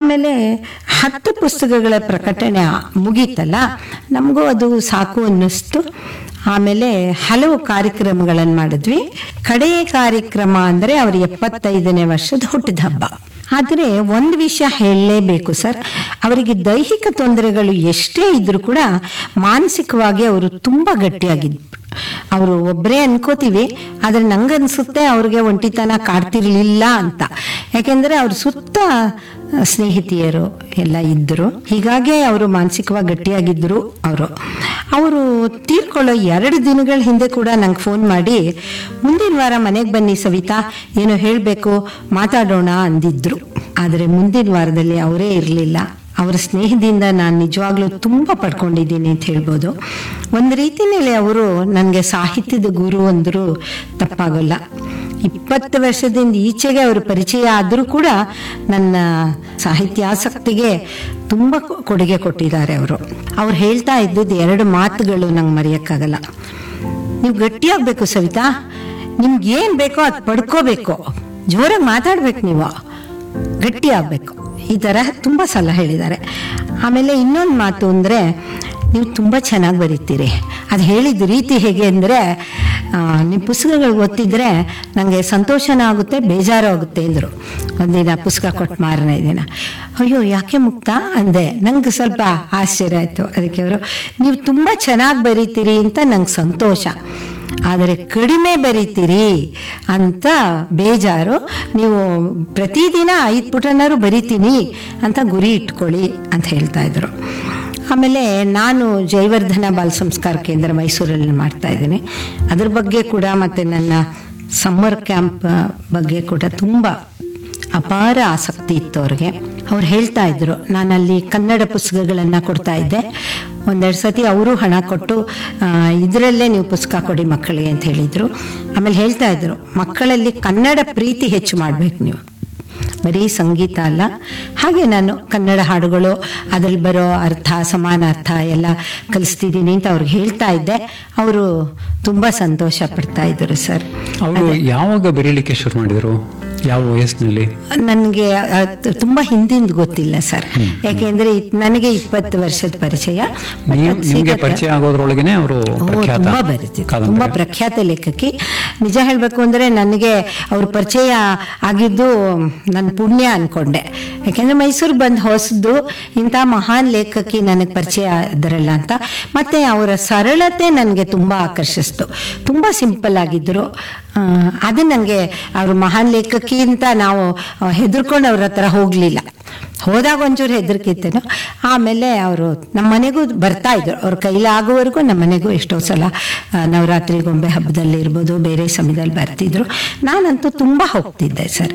ಆಮೇಲೆ ಹತ್ತು ಪುಸ್ತಕಗಳ ಪ್ರಕಟಣೆ ಮುಗೀತಲ್ಲ ನಮಗೂ ಅದು ಸಾಕು ಅನ್ನಿಸ್ತು ಆಮೇಲೆ ಹಲವು ಕಾರ್ಯಕ್ರಮಗಳನ್ನು ಮಾಡಿದ್ವಿ ಕಡೆಯ ಕಾರ್ಯಕ್ರಮ ಅಂದರೆ ಅವ್ರ ಎಪ್ಪತ್ತೈದನೇ ವರ್ಷದ ಹುಟ್ಟಿದ ಹಬ್ಬ ಆದರೆ ಒಂದು ವಿಷಯ ಹೇಳಲೇಬೇಕು ಸರ್ ಅವರಿಗೆ ದೈಹಿಕ ತೊಂದರೆಗಳು ಎಷ್ಟೇ ಇದ್ರೂ ಕೂಡ ಮಾನಸಿಕವಾಗಿ ಅವರು ತುಂಬ ಗಟ್ಟಿಯಾಗಿದ್ರು ಅವರು ಒಬ್ಬರೇ ಅನ್ಕೋತೀವಿ ಆದರೆ ನಂಗನ್ಸುತ್ತೆ ಅವ್ರಿಗೆ ಒಂಟಿತನ ಕಾಡ್ತಿರ್ಲಿಲ್ಲ ಅಂತ ಯಾಕೆಂದ್ರೆ ಅವ್ರ ಸುತ್ತ ಸ್ನೇಹಿತಿಯರು ಎಲ್ಲ ಇದ್ದರು ಹೀಗಾಗಿ ಅವರು ಮಾನಸಿಕವಾಗಿ ಗಟ್ಟಿಯಾಗಿದ್ದರು ಅವರು ಅವರು ತೀರ್ಕೊಳ್ಳೋ ಎರಡು ದಿನಗಳ ಹಿಂದೆ ಕೂಡ ನಂಗೆ ಫೋನ್ ಮಾಡಿ ಮುಂದಿನ ವಾರ ಮನೆಗೆ ಬನ್ನಿ ಸವಿತಾ ಏನೋ ಹೇಳಬೇಕು ಮಾತಾಡೋಣ ಅಂದಿದ್ರು ಆದರೆ ಮುಂದಿನ ವಾರದಲ್ಲಿ ಅವರೇ ಇರಲಿಲ್ಲ ಅವರ ಸ್ನೇಹದಿಂದ ನಾನು ನಿಜವಾಗ್ಲೂ ತುಂಬ ಪಡ್ಕೊಂಡಿದ್ದೀನಿ ಅಂತ ಹೇಳ್ಬೋದು ಒಂದು ರೀತಿಯಲ್ಲಿ ಅವರು ನನಗೆ ಸಾಹಿತ್ಯದ ಗುರು ಅಂದರೂ ತಪ್ಪಾಗಲ್ಲ ಇಪ್ಪತ್ತು ವರ್ಷದಿಂದ ಈಚೆಗೆ ಅವರು ಪರಿಚಯ ಆದರೂ ಕೂಡ ನನ್ನ ಸಾಹಿತ್ಯಾಸಕ್ತಿಗೆ ತುಂಬ ಕೊಡುಗೆ ಕೊಟ್ಟಿದ್ದಾರೆ ಅವರು ಅವ್ರು ಹೇಳ್ತಾ ಇದ್ದದ್ದು ಎರಡು ಮಾತುಗಳು ನಂಗೆ ಮರೆಯೋಕ್ಕಾಗಲ್ಲ ನೀವು ಗಟ್ಟಿಯಾಗಬೇಕು ಸವಿತಾ ನಿಮ್ಗೆ ಏನು ಬೇಕೋ ಅದು ಪಡ್ಕೋಬೇಕು ಜೋರಾಗಿ ಮಾತಾಡ್ಬೇಕು ನೀವು ಗಟ್ಟಿ ಆಗಬೇಕು ಈ ಥರ ತುಂಬ ಸಲ ಹೇಳಿದ್ದಾರೆ ಆಮೇಲೆ ಇನ್ನೊಂದು ಮಾತು ಅಂದರೆ ನೀವು ತುಂಬ ಚೆನ್ನಾಗಿ ಬರೀತೀರಿ ಅದು ಹೇಳಿದ ರೀತಿ ಹೇಗೆ ಅಂದರೆ ನಿಮ್ಮ ಪುಸ್ತಕಗಳು ಓದ್ತಿದ್ರೆ ನನಗೆ ಸಂತೋಷನೂ ಆಗುತ್ತೆ ಬೇಜಾರು ಆಗುತ್ತೆ ಅಂದರು ಒಂದಿನ ಪುಸ್ತಕ ಕೊಟ್ಟು ಮಾರನೇ ದಿನ ಅಯ್ಯೋ ಯಾಕೆ ಮುಕ್ತ ಅಂದೆ ನಂಗೆ ಸ್ವಲ್ಪ ಆಶ್ಚರ್ಯ ಆಯಿತು ಅದಕ್ಕೆ ಅವರು ನೀವು ತುಂಬ ಚೆನ್ನಾಗಿ ಬರೀತೀರಿ ಅಂತ ನಂಗೆ ಸಂತೋಷ ಆದರೆ ಕಡಿಮೆ ಬರೀತೀರಿ ಅಂತ ಬೇಜಾರು ನೀವು ಪ್ರತಿದಿನ ಐದು ಪುಟನಾರು ಬರಿತೀನಿ ಅಂತ ಗುರಿ ಇಟ್ಕೊಳ್ಳಿ ಅಂತ ಹೇಳ್ತಾ ಇದ್ರು ಆಮೇಲೆ ನಾನು ಜಯವರ್ಧನ ಬಾಲ ಸಂಸ್ಕಾರ ಕೇಂದ್ರ ಮೈಸೂರಲ್ಲಿ ಮಾಡ್ತಾ ಇದ್ದೀನಿ ಅದ್ರ ಬಗ್ಗೆ ಕೂಡ ಮತ್ತು ನನ್ನ ಸಮ್ಮರ್ ಕ್ಯಾಂಪ್ ಬಗ್ಗೆ ಕೂಡ ತುಂಬ ಅಪಾರ ಆಸಕ್ತಿ ಇತ್ತು ಅವ್ರಿಗೆ ಅವ್ರು ಹೇಳ್ತಾ ಇದ್ರು ನಾನು ಅಲ್ಲಿ ಕನ್ನಡ ಪುಸ್ತಕಗಳನ್ನು ಕೊಡ್ತಾ ಇದ್ದೆ ಒಂದೆರಡು ಸತಿ ಅವರು ಹಣ ಕೊಟ್ಟು ಇದರಲ್ಲೇ ನೀವು ಪುಸ್ತಕ ಕೊಡಿ ಮಕ್ಕಳಿಗೆ ಅಂತ ಹೇಳಿದರು ಆಮೇಲೆ ಹೇಳ್ತಾ ಇದ್ರು ಮಕ್ಕಳಲ್ಲಿ ಕನ್ನಡ ಪ್ರೀತಿ ಹೆಚ್ಚು ಮಾಡಬೇಕು ನೀವು ಬರೀ ಸಂಗೀತ ಅಲ್ಲ ಹಾಗೆ ನಾನು ಕನ್ನಡ ಹಾಡುಗಳು ಅದ್ರಲ್ಲಿ ಬರೋ ಅರ್ಥ ಸಮಾನಾರ್ಥ ಎಲ್ಲ ಕಲಿಸ್ತಿದ್ದೀನಿ ಅಂತ ಅವ್ರಿಗೆ ಹೇಳ್ತಾ ಇದ್ದೆ ಅವರು ತುಂಬ ಸಂತೋಷ ಪಡ್ತಾ ಇದ್ರು ಸರ್ ಅವರು ಯಾವಾಗ ಬರೀಲಿಕ್ಕೆ ಶುರು ಮಾಡಿದರು ಯಾವ ವಯಸ್ಸಿನಲ್ಲಿ ನನಗೆ ತುಂಬ ಹಿಂದಿಂದ ಗೊತ್ತಿಲ್ಲ ಸರ್ ಯಾಕೆಂದ್ರೆ ಇದ್- ನನಗೆ ಇಪ್ಪತ್ತು ವರ್ಷದ ಪರಿಚಯ but ನೀವು ಅದ್ ನಿಮ್ಗೆ ಸಿಗತ್ತೆ. ಪರಿಚಯ ಆಗೋದ್ರೊಳಗೇನೆ ಅವರು ಓ, ಪ್ರಖ್ಯಾತ ತುಂಬಾ ಬರೀತಿದ್ರು ಕಾದಂಬರಿ. ತುಂಬಾ ಪ್ರಖ್ಯಾತ ಲೇಖಕಿ ನಿಜ ಹೇಳ್ಬೇಕು ಅಂದ್ರೆ ನನಗೆ ಅವ್ರ ಪರಿಚಯ ಆಗಿದ್ದು ನನ್ನ ಪುಣ್ಯ ಅನ್ಕೊಂಡೆ ಯಾಕೆಂದ್ರೆ ಮೈಸೂರು ಬಂದು ಹೊಸದು ಇಂಥ ಮಹಾನ್ ಲೇಖಕಿ ನನಗೆ ಪರಿಚಯ ಆದರಲ್ಲ ಅಂತ ಮತ್ತೆ ಅವರ ಸರಳತೆ ನನಗೆ ತುಂಬಾ ಆಕರ್ಷಿಸ್ತು ತುಂಬಾ ಸಿಂಪಲ್ ಆಗಿದ್ರು ಆ, ಅದು ನನಗೆ ಅವರು ಮಹಾನ್ ಲೇಖಕಿ ಅಂತ ನಾವು ಹೆದರ್ಕೊಂಡು ಅವ್ರ ಹತ್ರ ಹೋಗ್ಲಿಲ್ಲ ಹೋದಾಗ ಒಂಚೂರು ಹೆದರ್ಕಿತ್ತೇನೋ ಆಮೇಲೆ ಅವರು ನಮ್ಮ ಮನೆಗೂ ಬರ್ತಾ ಇದ್ರು ಅವ್ರ ಕೈಲಾಗುವವರೆಗೂ ನಮ್ಮ ಮನೆಗೂ ಎಷ್ಟೋ ಸಲ ಆ, ನವರಾತ್ರಿ ಗೊಂಬೆ ಹಬ್ಬದಲ್ಲಿ ಇರ್ಬೋದು ಬೇರೆ ಸಮಯದಲ್ಲಿ ಬರ್ತಿದ್ರು ನಾನಂತೂ ತುಂಬ ಹೋಗ್ತಿದ್ದೆ ಸರ್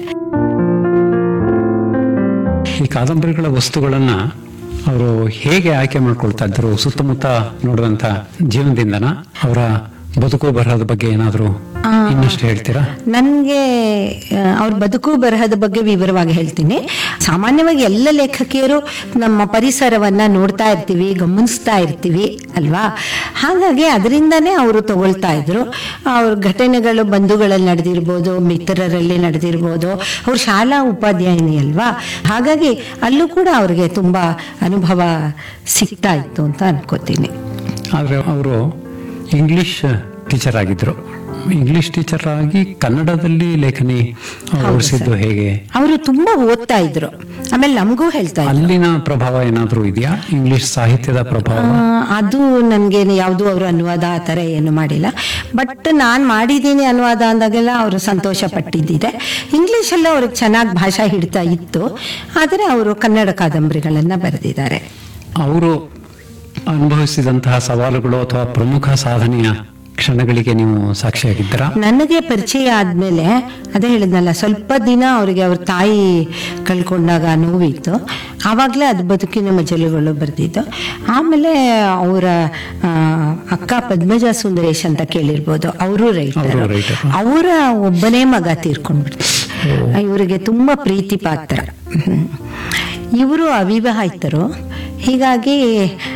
ಈ ಕಾದಂಬರಿಗಳ ವಸ್ತುಗಳನ್ನ ಅವರು ಹೇಗೆ ಆಯ್ಕೆ ಮಾಡ್ಕೊಳ್ತಾ ಇದ್ರು ಸುತ್ತಮುತ್ತ ನೋಡುವಂತ ಜೀವನದಿಂದನ ಅವರ ಬದುಕು ಬರಹದ ಬಗ್ಗೆ ಏನಾದರೂ ಇನ್ನಷ್ಟು ಹೇಳ್ತೀರಾ ನನಗೆ ಅವ್ರ ಬದುಕು ಬರಹದ ಬಗ್ಗೆ ವಿವರವಾಗಿ ಹೇಳ್ತೀನಿ ಸಾಮಾನ್ಯವಾಗಿ ಎಲ್ಲ ಲೇಖಕಿಯರು ನಮ್ಮ ಪರಿಸರವನ್ನ ನೋಡ್ತಾ ಇರ್ತೀವಿ ಗಮನಿಸ್ತಾ ಇರ್ತೀವಿ ಅಲ್ವಾ ಹಾಗಾಗಿ ಅದರಿಂದನೇ ಅವರು ತಗೊಳ್ತಾ ಇದ್ರು ಅವ್ರ ಘಟನೆಗಳು ಬಂಧುಗಳಲ್ಲಿ ನಡೆದಿರ್ಬೋದು ಮಿತ್ರರಲ್ಲಿ ನಡೆದಿರ್ಬೋದು ಅವ್ರು ಶಾಲಾ ಉಪಾಧ್ಯಾಯಿನಿ ಅಲ್ವಾ ಹಾಗಾಗಿ ಅಲ್ಲೂ ಕೂಡ ಅವ್ರಿಗೆ ತುಂಬ ಅನುಭವ ಸಿಗ್ತಾ ಇತ್ತು ಅಂತ ಅನ್ಕೋತೀನಿ ಆದರೆ ಅವರು ಇಂಗ್ಲಿಷ್ ಟೀಚರ್ ಆಗಿದ್ರು ಇಂಗ್ಲಿಷ್ ಟೀಚರ್ ಆಗಿ ಕನ್ನಡದಲ್ಲಿ ಲೇಖನಿ ಓಡಿಸಿದ್ದು ಹೇಗೆ ಅವರು ತುಂಬಾ ಓದ್ತಾ ಇದ್ರು ಆಮೇಲೆ ನಮಗೂ ಹೇಳ್ತಾ ಇದ್ರು ಅಲ್ಲಿನ ಪ್ರಭಾವ ಏನಾದರೂ ಇದೆಯಾ ಇಂಗ್ಲಿಷ್ ಸಾಹಿತ್ಯದ ಪ್ರಭಾವ ಆ, ಅದು ನನಗೆ ಯಾವುದು ಅವರು ಅನುವಾದ ಆ ಥರ ಏನು ಮಾಡಿಲ್ಲ ಬಟ್ ನಾನು ಮಾಡಿದ್ದೀನಿ ಅನುವಾದ ಅಂದಾಗೆಲ್ಲ ಅವರು ಸಂತೋಷ ಪಟ್ಟಿದ್ದಿದೆ ಇಂಗ್ಲೀಷಲ್ಲೂ ಅವ್ರಿಗೆ ಚೆನ್ನಾಗಿ ಭಾಷಾ ಹಿಡಿತಾ ಇತ್ತು ಆದರೆ ಅವರು ಕನ್ನಡ ಕಾದಂಬರಿಗಳನ್ನು ಬರೆದಿದ್ದಾರೆ ಅವರು ಅನುಭವಿಸಿದಂತಹ ಸವಾಲುಗಳು ಅಥವಾ ಪ್ರಮುಖ ಸಾಧನೆಯ ಕ್ಷಣಗಳಿಗೆ ನೀವು ಸಾಕ್ಷಿಯಾಗಿದ್ದೀರಾ ನನಗೆ ಪರಿಚಯ ಆದಮೇಲೆ ಅದೇ ಹೇಳಿದ್ನಲ್ಲ ಸ್ವಲ್ಪ ದಿನ ಅವರಿಗೆ ಅವ್ರ ತಾಯಿ ಕಳ್ಕೊಂಡಾಗ ನೋವಿತ್ತು ಆವಾಗಲೇ ಅದು ಬದುಕಿನ ಮಜಲುಗಳು ಬರೆದಿದ್ದು ಆಮೇಲೆ ಅವರ ಆ, ಅಕ್ಕ ಪದ್ಮಜ ಸುಂದರೇಶ್ ಅಂತ ಕೇಳಿರ್ಬೋದು ಅವರು ರೈಟರ್ ಅವರು writer. ಅವರ ಒಬ್ಬನೇ ಮಗ ತೀರ್ಕೊಂಡ್ಬಿಡ್ತು ಇವರಿಗೆ ತುಂಬ ಪ್ರೀತಿ ಪಾತ್ರ ಇವರು ಅವಿವಾಹಿತರು ಹೀಗಾಗಿ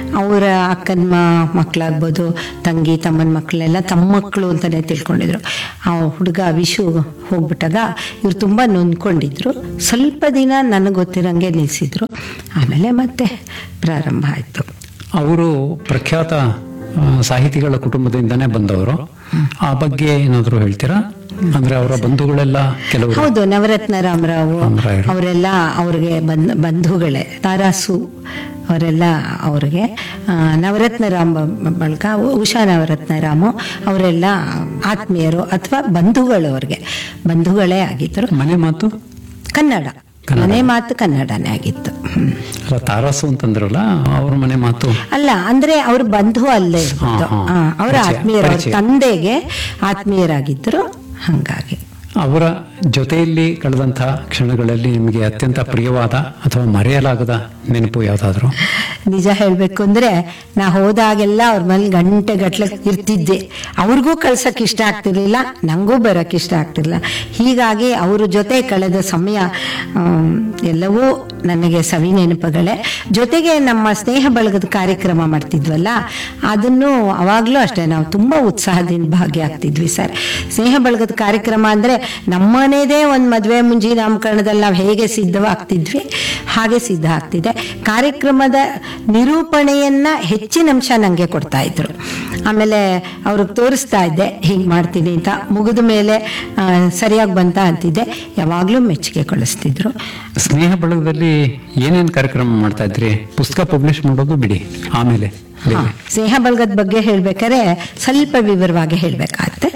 ಅವರ ಅಕ್ಕನ ಮಕ್ಕಳಾಗ್ಬೋದು ತಂಗಿ ತಮ್ಮನ ಮಕ್ಕಳೆಲ್ಲ ತಮ್ಮ ಮಕ್ಕಳು ಅಂತಲೇ ತಿಳ್ಕೊಂಡಿದ್ರು ಆ ಹುಡುಗ ವಿಶು ಹೋಗ್ಬಿಟ್ಟಾಗ ಇವ್ರು ತುಂಬ ನೊಂದ್ಕೊಂಡಿದ್ರು ಸ್ವಲ್ಪ ದಿನ ನನಗೆ ಗೊತ್ತಿರಂಗೆ ನಿಲ್ಲಿಸಿದ್ರು ಆಮೇಲೆ ಮತ್ತೆ ಪ್ರಾರಂಭ ಆಯಿತು ಅವರು ಪ್ರಖ್ಯಾತ ಆ, ಸಾಹಿತಿಗಳ ಕುಟುಂಬದಿಂದನೇ ಬಂದವರು ಆ ಬಗ್ಗೆ ಏನಾದರೂ ಹೇಳ್ತೀರಾ ಅಂದ್ರೆ ಅವರ ಬಂಧುಗಳೆಲ್ಲ ಕೆಲವರು ಹೌದು ನವರತ್ನ ರಾಮರಾವು ರಾಮರಾಯರು. ಅವರೆಲ್ಲ ಅವ್ರಿಗೆ ಬಂದ್ ಬಂಧುಗಳೇ ತಾರಾಸು ಅವರೆಲ್ಲ ಅವ್ರಿಗೆ ಆ, ನವರತ್ನ ರಾಮ ಬಳಿಕ ಉಷಾ ನವರತ್ನ ರಾಮು ಅವರೆಲ್ಲ ಆತ್ಮೀಯರು ಅಥವಾ ಬಂಧುಗಳು ಅವ್ರಿಗೆ ಬಂಧುಗಳೇ ಆಗಿದ್ದರು ಮನೆ ಮಾತು ಕನ್ನಡ ಕನ್ನಡ. ಮನೆ ಮಾತು ಕನ್ನಡನೇ ಆಗಿತ್ತು ಹ್ಮ್. ಅಲ್ಲ ತಾರಾಸು ಅಂತಂದ್ರಲ್ಲ ಅವ್ರ ಮನೆ ಮಾತು ಅಲ್ಲ ಅಂದ್ರೆ ಅವ್ರ ಬಂಧು ಅಲ್ಲೇ ಇರ್ಬೋದು ಹಾ, ಹಾ. ಅವರ ಪರಿಚಯ, ಆತ್ಮೀಯರು ಅವ್ರ ಪರಿಚಯ. ತಂದೆಗೆ ಆತ್ಮೀಯರಾಗಿದ್ದರು ಹಂಗಾಗಿ ಅವರ ಜೊತೆಯಲ್ಲಿ ಕಳೆದಂತಹ ಕ್ಷಣಗಳಲ್ಲಿ ನಿಮಗೆ ಅತ್ಯಂತ ಪ್ರಿಯವಾದ ಅಥವಾ ಮರೆಯಲಾಗದ ನೆನಪು ಯಾವುದಾದ್ರು ನಿಜ ಹೇಳ್ಬೇಕು ಅಂದ್ರೆ ನಾ ಹೋದಾಗೆಲ್ಲ ಅವ್ರ ಮನೇಲಿ ಗಂಟೆ ಗಟ್ಲೆ ಇರ್ತಿದ್ದೆ ಅವ್ರಿಗೂ ಕಳ್ಸಕ್ ಇಷ್ಟ ಆಗ್ತಿರ್ಲಿಲ್ಲ ನಂಗೂ ಬರಕ್ ಇಷ್ಟ ಆಗ್ತಿರ್ಲಿಲ್ಲ ಹೀಗಾಗಿ ಅವ್ರ ಜೊತೆ ಕಳೆದ ಸಮಯ ಆಮ್, ಎಲ್ಲವೂ ನನಗೆ ಸವಿ ನೆನಪುಗಳೇ ಜೊತೆಗೆ ನಮ್ಮ ಸ್ನೇಹ ಬಳಗದ ಕಾರ್ಯಕ್ರಮ ಮಾಡ್ತಿದ್ವಲ್ಲ ಅದನ್ನು ಅವಾಗ್ಲೂ ಅಷ್ಟೇ ನಾವು ತುಂಬಾ ಉತ್ಸಾಹದಿಂದ ಭಾಗಿಯಾಗ್ತಿದ್ವಿ ಸರ್ ಸ್ನೇಹ ಬಳಗದ ಕಾರ್ಯಕ್ರಮ ಅಂದ್ರೆ ನಮ್ಮನೇದೇ ಒಂದು ಮದುವೆ ಮುಂಜಿ ನಾಮಕರಣದಲ್ಲಿ ನಾವು ಹೇಗೆ ಸಿದ್ಧವಾಗ್ತಿದ್ವಿ ಹಾಗೆ ಸಿದ್ಧ ಆಗ್ತಿದೆ ಕಾರ್ಯಕ್ರಮದ ನಿರೂಪಣೆಯನ್ನ ಹೆಚ್ಚಿನ ಅಂಶ ನನಗೆ ಕೊಡ್ತಾ ಇದ್ರು ಆಮೇಲೆ ಅವ್ರಿಗೆ ತೋರಿಸ್ತಾ ಇದ್ದೆ ಹೀಗೆ ಮಾಡ್ತೀನಿ ಅಂತ ಮುಗಿದ ಮೇಲೆ ಆ, ಸರಿಯಾಗಿ ಬಂತ ಅಂತಿದ್ದೆ ಯಾವಾಗಲೂ ಮೆಚ್ಚುಗೆ ಕಳಿಸ್ತಿದ್ರು ಸ್ನೇಹ ಬಳಗದಲ್ಲಿ ಏನೇನು ಕಾರ್ಯಕ್ರಮ ಮಾಡ್ತಾ ಇದ್ರಿ ಪುಸ್ತಕ ಪಬ್ಲಿಷ್ ಮಾಡೋದು ಬಿಡಿ ಆಮೇಲೆ ಹಾ, ಸ್ನೇಹ ಬಳಗದ ಬಗ್ಗೆ ಹೇಳ್ಬೇಕಾದ್ರೆ ಸ್ವಲ್ಪ ವಿವರವಾಗಿ ಹೇಳ್ಬೇಕಾಗತ್ತೆ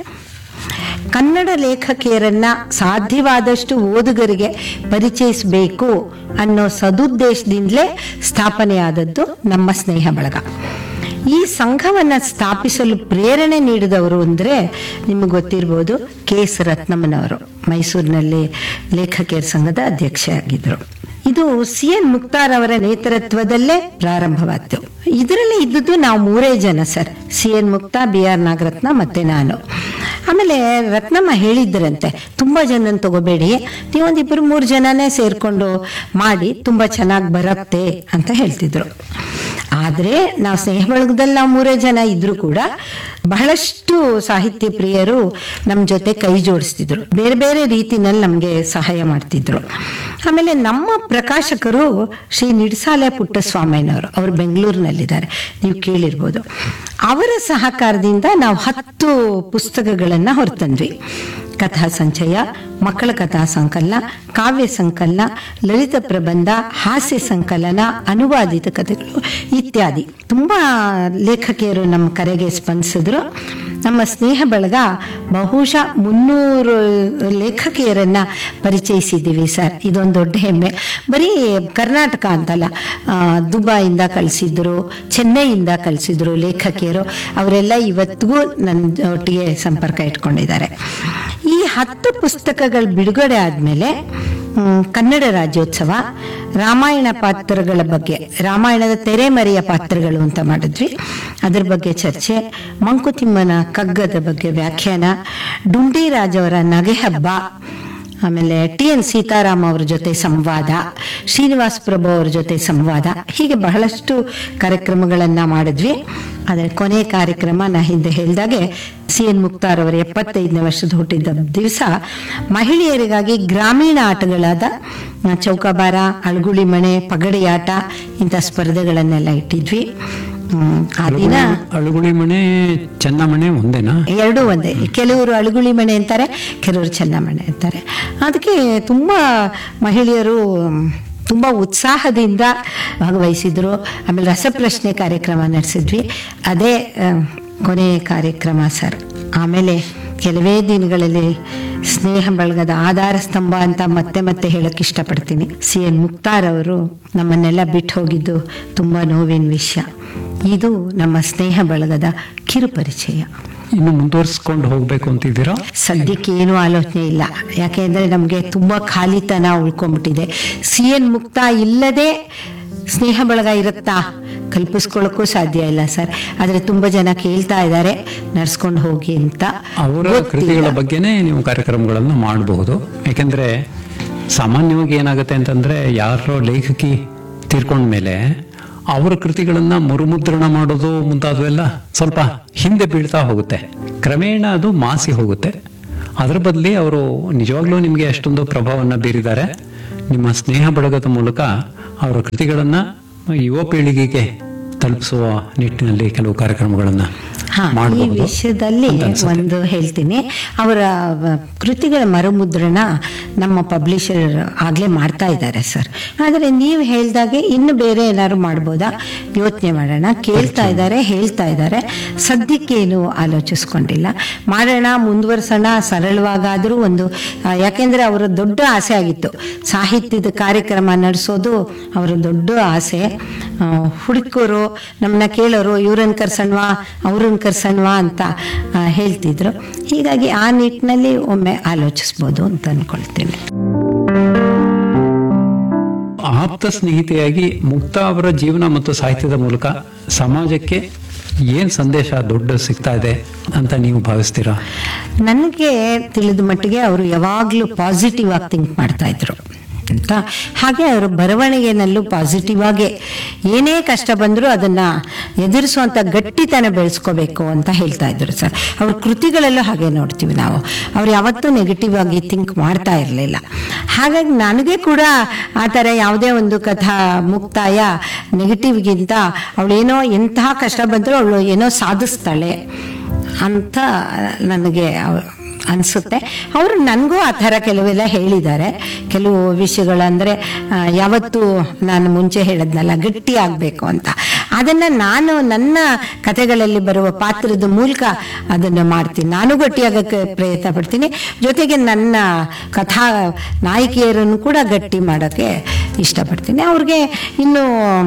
ಕನ್ನಡ ಲೇಖಕಿಯರನ್ನ ಸಾಧ್ಯವಾದಷ್ಟು ಓದುಗರಿಗೆ ಪರಿಚಯಿಸಬೇಕು ಅನ್ನೋ ಸದುದ್ದೇಶದಿಂದಲೇ ಸ್ಥಾಪನೆಯಾದದ್ದು ನಮ್ಮ ಸ್ನೇಹ ಬಳಗ ಈ ಸಂಘವನ್ನ ಸ್ಥಾಪಿಸಲು ಪ್ರೇರಣೆ ನೀಡಿದವರು ಅಂದ್ರೆ ನಿಮಗೆ ಗೊತ್ತಿರ್ಬೋದು ಕೆ ಎಸ್ ರತ್ನಮ್ಮನವರು ಮೈಸೂರಿನಲ್ಲಿ ಲೇಖಕಿಯರ ಸಂಘದ ಅಧ್ಯಕ್ಷೆ ಆಗಿದ್ರು ಇದು ಸಿ ಎನ್ ಮುಕ್ತಾರ್ ಅವರ ನೇತೃತ್ವದಲ್ಲೇ ಪ್ರಾರಂಭವಾದ್ದು ಇದರಲ್ಲಿ ಇದ್ದದ್ದು ನಾವು ಮೂರೇ ಜನ sir C N Mukta B R Nagaratna ಮತ್ತೆ ನಾನು ಆಮೇಲೆ ರತ್ನಮ್ಮ ಹೇಳಿದ್ರಂತೆ ತುಂಬಾ ಜನ ತಗೋಬೇಡಿ ನೀವೊಂದಿಬ್ಬರು ಮೂರು ಜನನೇ ಸೇರ್ಕೊಂಡು ಮಾಡಿ ತುಂಬಾ ಚೆನ್ನಾಗಿ ಬರುತ್ತೆ ಅಂತ ಹೇಳ್ತಿದ್ರು ಆದ್ರೆ ನಾವು ಸ್ನೇಹ ಬಳಗದಲ್ಲಿ ನಾವು ಮೂರೇ ಜನ ಇದ್ರು ಕೂಡ ಬಹಳಷ್ಟು ಸಾಹಿತ್ಯ ಪ್ರಿಯರು ನಮ್ಮ ಜೊತೆ ಕೈ ಜೋಡಿಸ್ತಿದ್ರು ಬೇರೆ ಬೇರೆ ರೀತಿನಲ್ಲಿ ನಮಗೆ ಸಹಾಯ ಮಾಡ್ತಿದ್ರು ಆಮೇಲೆ ನಮ್ಮ ಪ್ರಕಾಶಕರು ಶ್ರೀ ನಿಡ್ಸಾಲೆ ಪುಟ್ಟಸ್ವಾಮಯ್ಯನವರು ಅವರು ಬೆಂಗಳೂರಿನಲ್ಲಿದ್ದಾರೆ ನೀವು ಕೇಳಿರ್ಬೋದು ಅವರ ಸಹಕಾರದಿಂದ ನಾವು ಹತ್ತು ಪುಸ್ತಕಗಳನ್ನ ಹೊರತಂದ್ವಿ ಕಥಾ ಸಂಚಯ ಮಕ್ಕಳ ಕಥಾ ಸಂಕಲನ ಕಾವ್ಯ ಸಂಕಲನ ಲಲಿತ ಪ್ರಬಂಧ ಹಾಸ್ಯ ಸಂಕಲನ ಅನುವಾದಿತ ಕಥೆಗಳು ಇತ್ಯಾದಿ ತುಂಬಾ ಲೇಖಕಿಯರು ನಮ್ಮ ಕರೆಗೆ ಸ್ಪಂದಿಸಿದ್ರು ನಮ್ಮ ಸ್ನೇಹ ಬಳಗ ಬಹುಶಃ ಮುನ್ನೂರು ಲೇಖಕಿಯರನ್ನ ಪರಿಚಯಿಸಿದ್ದೀವಿ ಸರ್ ಇದೊಂದು ದೊಡ್ಡ ಹೆಮ್ಮೆ ಬರೀ ಕರ್ನಾಟಕ ಅಂತಲ್ಲ ಆ, ದುಬೈಯಿಂದ ಕಳಿಸಿದ್ರು ಚೆನ್ನೈಯಿಂದ ಕಳಿಸಿದ್ರು ಲೇಖಕಿಯರು ಅವರೆಲ್ಲ ಇವತ್ತಿಗೂ ನನ್ನ ಒಟ್ಟಿಗೆ ಸಂಪರ್ಕ ಇಟ್ಕೊಂಡಿದ್ದಾರೆ ಈ ಹತ್ತು ಪುಸ್ತಕಗಳು ಬಿಡುಗಡೆ ಆದಮೇಲೆ ಕನ್ನಡ ರಾಜ್ಯೋತ್ಸವ ರಾಮಾಯಣ ಪಾತ್ರಗಳ ಬಗ್ಗೆ ರಾಮಾಯಣದ ತೆರೆಮರೆಯ ಪಾತ್ರಗಳು ಅಂತ ಮಾಡಿದ್ವಿ ಅದ್ರ ಬಗ್ಗೆ ಚರ್ಚೆ ಮಂಕುತಿಮ್ಮನ ಕಗ್ಗದ ಬಗ್ಗೆ ವ್ಯಾಖ್ಯಾನ ಡುಂಡಿರಾಜ್ ಅವರ ನಗೆ ಹಬ್ಬ ಆಮೇಲೆ ಟಿ ಎನ್ ಸೀತಾರಾಮ್ ಅವ್ರ ಜೊತೆ ಸಂವಾದ ಶ್ರೀನಿವಾಸ್ ಪ್ರಭು ಅವ್ರ ಜೊತೆ ಸಂವಾದ ಹೀಗೆ ಬಹಳಷ್ಟು ಕಾರ್ಯಕ್ರಮಗಳನ್ನ ಮಾಡಿದ್ವಿ ಆದರೆ ಕೊನೆ ಕಾರ್ಯಕ್ರಮ ನಾ ಹಿಂದೆ ಹೇಳಿದಾಗೆ ಸಿ ಎನ್ ಮುಕ್ತಾರ್ ಅವರ ಎಪ್ಪತ್ತೈದನೇ ವರ್ಷದ ಹುಟ್ಟಿದ ದಿವಸ ಮಹಿಳೆಯರಿಗಾಗಿ ಗ್ರಾಮೀಣ ಆಟಗಳಾದ ಆ, ಚೌಕಾಬಾರ ಅಳ್ಗುಳಿ ಮಣೆ ಪಗಡಿ ಆಟ ಇಂಥ ಸ್ಪರ್ಧೆಗಳನ್ನೆಲ್ಲ ಇಟ್ಟಿದ್ವಿ ಹ್ಮ್, ಆ ದಿನ ಅಳುಗುಳಿ ಮನೆ ಚೆನ್ನಮಣೆ ಒಂದೇನಾ ಎರಡೂ ಒಂದೇ ಕೆಲವರು ಅಳುಗುಳಿ ಮಣೆ ಅಂತಾರೆ ಕೆಲವರು ಚೆನ್ನಮಣೆ ಅಂತಾರೆ ಅದಕ್ಕೆ ತುಂಬ ಮಹಿಳೆಯರು ಮ್, ತುಂಬ ಉತ್ಸಾಹದಿಂದ ಭಾಗವಹಿಸಿದ್ರು ಆಮೇಲೆ ರಸಪ್ರಶ್ನೆ ಕಾರ್ಯಕ್ರಮ ನಡೆಸಿದ್ವಿ ಅದೇ ಆ, ಕೊನೆ ಕಾರ್ಯಕ್ರಮ ಸರ್ ಆಮೇಲೆ ಕೆಲವೇ ದಿನಗಳಲ್ಲಿ ಸ್ನೇಹ ಬಳಗದ ಆಧಾರ ಸ್ತಂಭ ಅಂತ ಮತ್ತೆ ಮತ್ತೆ ಹೇಳಕ್ ಇಷ್ಟಪಡ್ತೀನಿ ಸಿ ಎನ್ ಮುಕ್ತಾರ್ ಅವರು ನಮ್ಮನ್ನೆಲ್ಲ ಬಿಟ್ಟು ಹೋಗಿದ್ದು ತುಂಬ ನೋವಿನ ವಿಷಯ ಇದು ನಮ್ಮ ಸ್ನೇಹ ಬಳಗದ ಕಿರು ಪರಿಚಯ ಇನ್ನು ಮುಂದುವರಿಸ್ಕೊಂಡು ಹೋಗ್ಬೇಕು ಅಂತಿದ್ದೀರಾ ಸದ್ಯಕ್ಕೆ ಏನೂ ಆಲೋಚನೆ ಇಲ್ಲ ಯಾಕೆಂದ್ರೆ ನಮಗೆ ತುಂಬಾ ಖಾಲಿತನ ಉಳ್ಕೊಂಡ್ಬಿಟ್ಟಿದೆ ಸಿ ಎನ್ ಮುಕ್ತ ಇಲ್ಲದೆ ಸ್ನೇಹ ಬಳಗ ಇರುತ್ತಾ ಕಲ್ಪಿಸ್ಕೊಳ್ಳೋಕ್ಕೂ ಸಾಧ್ಯ ಇಲ್ಲ ಸರ್ ಆದ್ರೆ ತುಂಬಾ ಜನ ಕೇಳ್ತಾ ಇದ್ದಾರೆ ನಡ್ಸ್ಕೊಂಡು ಹೋಗಿ ಅಂತ ಅವರ ಗೊತ್ತಿಲ್ಲ. ಕೃತಿಗಳ ಬಗ್ಗೆನೇ ನೀವು ಕಾರ್ಯಕ್ರಮಗಳನ್ನು ಮಾಡಬಹುದು ಯಾಕೆಂದ್ರೆ ಸಾಮಾನ್ಯವಾಗಿ ಏನಾಗುತ್ತೆ ಅಂತಂದ್ರೆ ಯಾರೋ ಲೇಖಕಿ ತೀರ್ಕೊಂಡ ಮೇಲೆ ಅವರ ಕೃತಿಗಳನ್ನ ಮರುಮುದ್ರಣ ಮಾಡೋದು ಮುಂತಾದವೆಲ್ಲ ಸ್ವಲ್ಪ ಹಿಂದೆ ಬೀಳ್ತಾ ಹೋಗುತ್ತೆ ಕ್ರಮೇಣ ಅದು ಮಾಸಿ ಹೋಗುತ್ತೆ ಅದರ ಬದಲಿ ಅವರು ನಿಜವಾಗ್ಲೂ ನಿಮಗೆ ಅಷ್ಟೊಂದು ಪ್ರಭಾವವನ್ನು ಬೀರಿದ್ದಾರೆ ನಿಮ್ಮ ಸ್ನೇಹ ಬಳಗದ ಮೂಲಕ ಅವರ ಕೃತಿಗಳನ್ನ ಯುವ ಪೀಳಿಗೆಗೆ ತಲುಪಿಸುವ ನಿಟ್ಟಿನಲ್ಲಿ ಕೆಲವು ಕಾರ್ಯಕ್ರಮಗಳನ್ನ ಹಾ ಈ ಮಾಡಬಹುದು ವಿಷಯದಲ್ಲಿ ಅಂತ ಅನ್ಸುತ್ತೆ. ಒಂದು ಹೇಳ್ತೀನಿ ಅವರ ವ- ಕೃತಿಗಳ ಮರುಮುದ್ರಣ ನಮ್ಮ ಪಬ್ಲಿಷರ್ ಆಗ್ಲೇ ಮಾಡ್ತಾ ಇದ್ದಾರೆ ಸರ್ ಆದರೆ ನೀವು ಹೇಳ್ದಾಗೆ ಇನ್ನು ಬೇರೆ ಏನಾದ್ರು ಮಾಡ್ಬೋದಾ ಯೋಚನೆ ಮಾಡೋಣ ಕೇಳ್ತಾ ಇದ್ದಾರೆ ಹೇಳ್ತಾ ಇದ್ದಾರೆ ಸದ್ಯಕ್ಕೇನು ಆಲೋಚಿಸ್ಕೊಂಡಿಲ್ಲ ಮಾಡೋಣ ಮುಂದುವರ್ಸೋಣ ಸರಳವಾಗಾದರೂ ಒಂದು ಆ, ಯಾಕೆಂದ್ರೆ ಅವರ ದೊಡ್ಡ ಆಸೆ ಆಗಿತ್ತು ಸಾಹಿತ್ಯದ ಕಾರ್ಯಕ್ರಮ ನಡೆಸೋದು ಅವರ ದೊಡ್ಡ ಆಸೆ ಆ, ಹುಡುಕರು ನಮ್ಮನ್ನ ಕೇಳೋರು ಇವ್ರನ್ನ ಕರ್ಸಣ್ವಾ ಅವ್ರನ್ನ ಕರ್ಸಣ್ವಾ ಅಂತ ಆ, ಹೇಳ್ತಿದ್ರು ಹೀಗಾಗಿ ಆ ನಿಟ್ಟಿನಲ್ಲಿ ಒಮ್ಮೆ ಆಲೋಚಿಸ್ಬೋದು ಅಂತ ಅನ್ಕೊಳ್ತೀನಿ ಆಪ್ತ ಸ್ನೇಹಿತೆಯಾಗಿ ಮುಕ್ತ ಅವರ ಜೀವನ ಮತ್ತು ಸಾಹಿತ್ಯದ ಮೂಲಕ ಸಮಾಜಕ್ಕೆ ಏನ್ ಸಂದೇಶ ದೊಡ್ಡ ಸಿಗ್ತಾ ಇದೆ ಅಂತ ನೀವು ಭಾವಿಸ್ತೀರಾ ನನಗೆ ತಿಳಿದ ಮಟ್ಟಿಗೆ ಅವರು ಯಾವಾಗಲೂ ಪಾಸಿಟಿವ್ ಆಗಿ ಥಿಂಕ್ ಮಾಡ್ತಾ ಇದ್ರು ಅಂತ ಹಾಗೆ ಅವರು ಬರವಣಿಗೆನಲ್ಲೂ ಪಾಸಿಟಿವ್ ಆಗಿ ಏನೇ ಕಷ್ಟ ಬಂದರೂ ಅದನ್ನ ಎದುರಿಸುವಂತ ಗಟ್ಟಿತನ ಬೆಳೆಸ್ಕೋಬೇಕು ಅಂತ ಹೇಳ್ತಾ ಇದ್ರು ಸರ್ ಅವ್ರ ಕೃತಿಗಳಲ್ಲೂ ಹಾಗೆ ನೋಡ್ತೀವಿ ನಾವು ಅವ್ರು ಯಾವತ್ತೂ ನೆಗೆಟಿವ್ ಆಗಿ ಥಿಂಕ್ ಮಾಡ್ತಾ ಇರಲಿಲ್ಲ ಹಾಗಾಗಿ ನನಗೆ ಕೂಡ ಆ ಥರ ಯಾವುದೇ ಒಂದು ಕಥಾ ಮುಕ್ತಾಯ ನೆಗೆಟಿವ್ಗಿಂತ ಅವಳೇನೋ ಎಂತಹ ಕಷ್ಟ ಬಂದರೂ ಅವಳು ಏನೋ ಸಾಧಿಸ್ತಾಳೆ ಅಂತ ನನಗೆ ಅವ್- ಅನ್ಸುತ್ತೆ ಅವರು ನನಗೂ ಆ ಥರ ಕೆಲವೆಲ್ಲ ಹೇಳಿದ್ದಾರೆ ಕೆಲವು ವಿಷಯಗಳು ಅಂದರೆ ಯಾವತ್ತು ನಾನು ಮುಂಚೆ ಹೇಳಿದ್ನಲ್ಲ ಗಟ್ಟಿ ಆಗಬೇಕು ಅಂತ ಅದನ್ನು ನಾನು ನನ್ನ ಕಥೆಗಳಲ್ಲಿ ಬರುವ ಪಾತ್ರದ ಮೂಲಕ ಅದನ್ನು ಮಾಡ್ತೀನಿ ನಾನು ಗಟ್ಟಿಯಾಗಕ್ಕೆ ಪ್ರಯತ್ನ ಪಡ್ತೀನಿ ಜೊತೆಗೆ ನನ್ನ ಕಥಾ ನಾಯಕಿಯರನ್ನು ಕೂಡ ಗಟ್ಟಿ ಮಾಡೋಕ್ಕೆ ಇಷ್ಟಪಡ್ತೀನಿ ಅವ್ರಿಗೆ ಇನ್ನು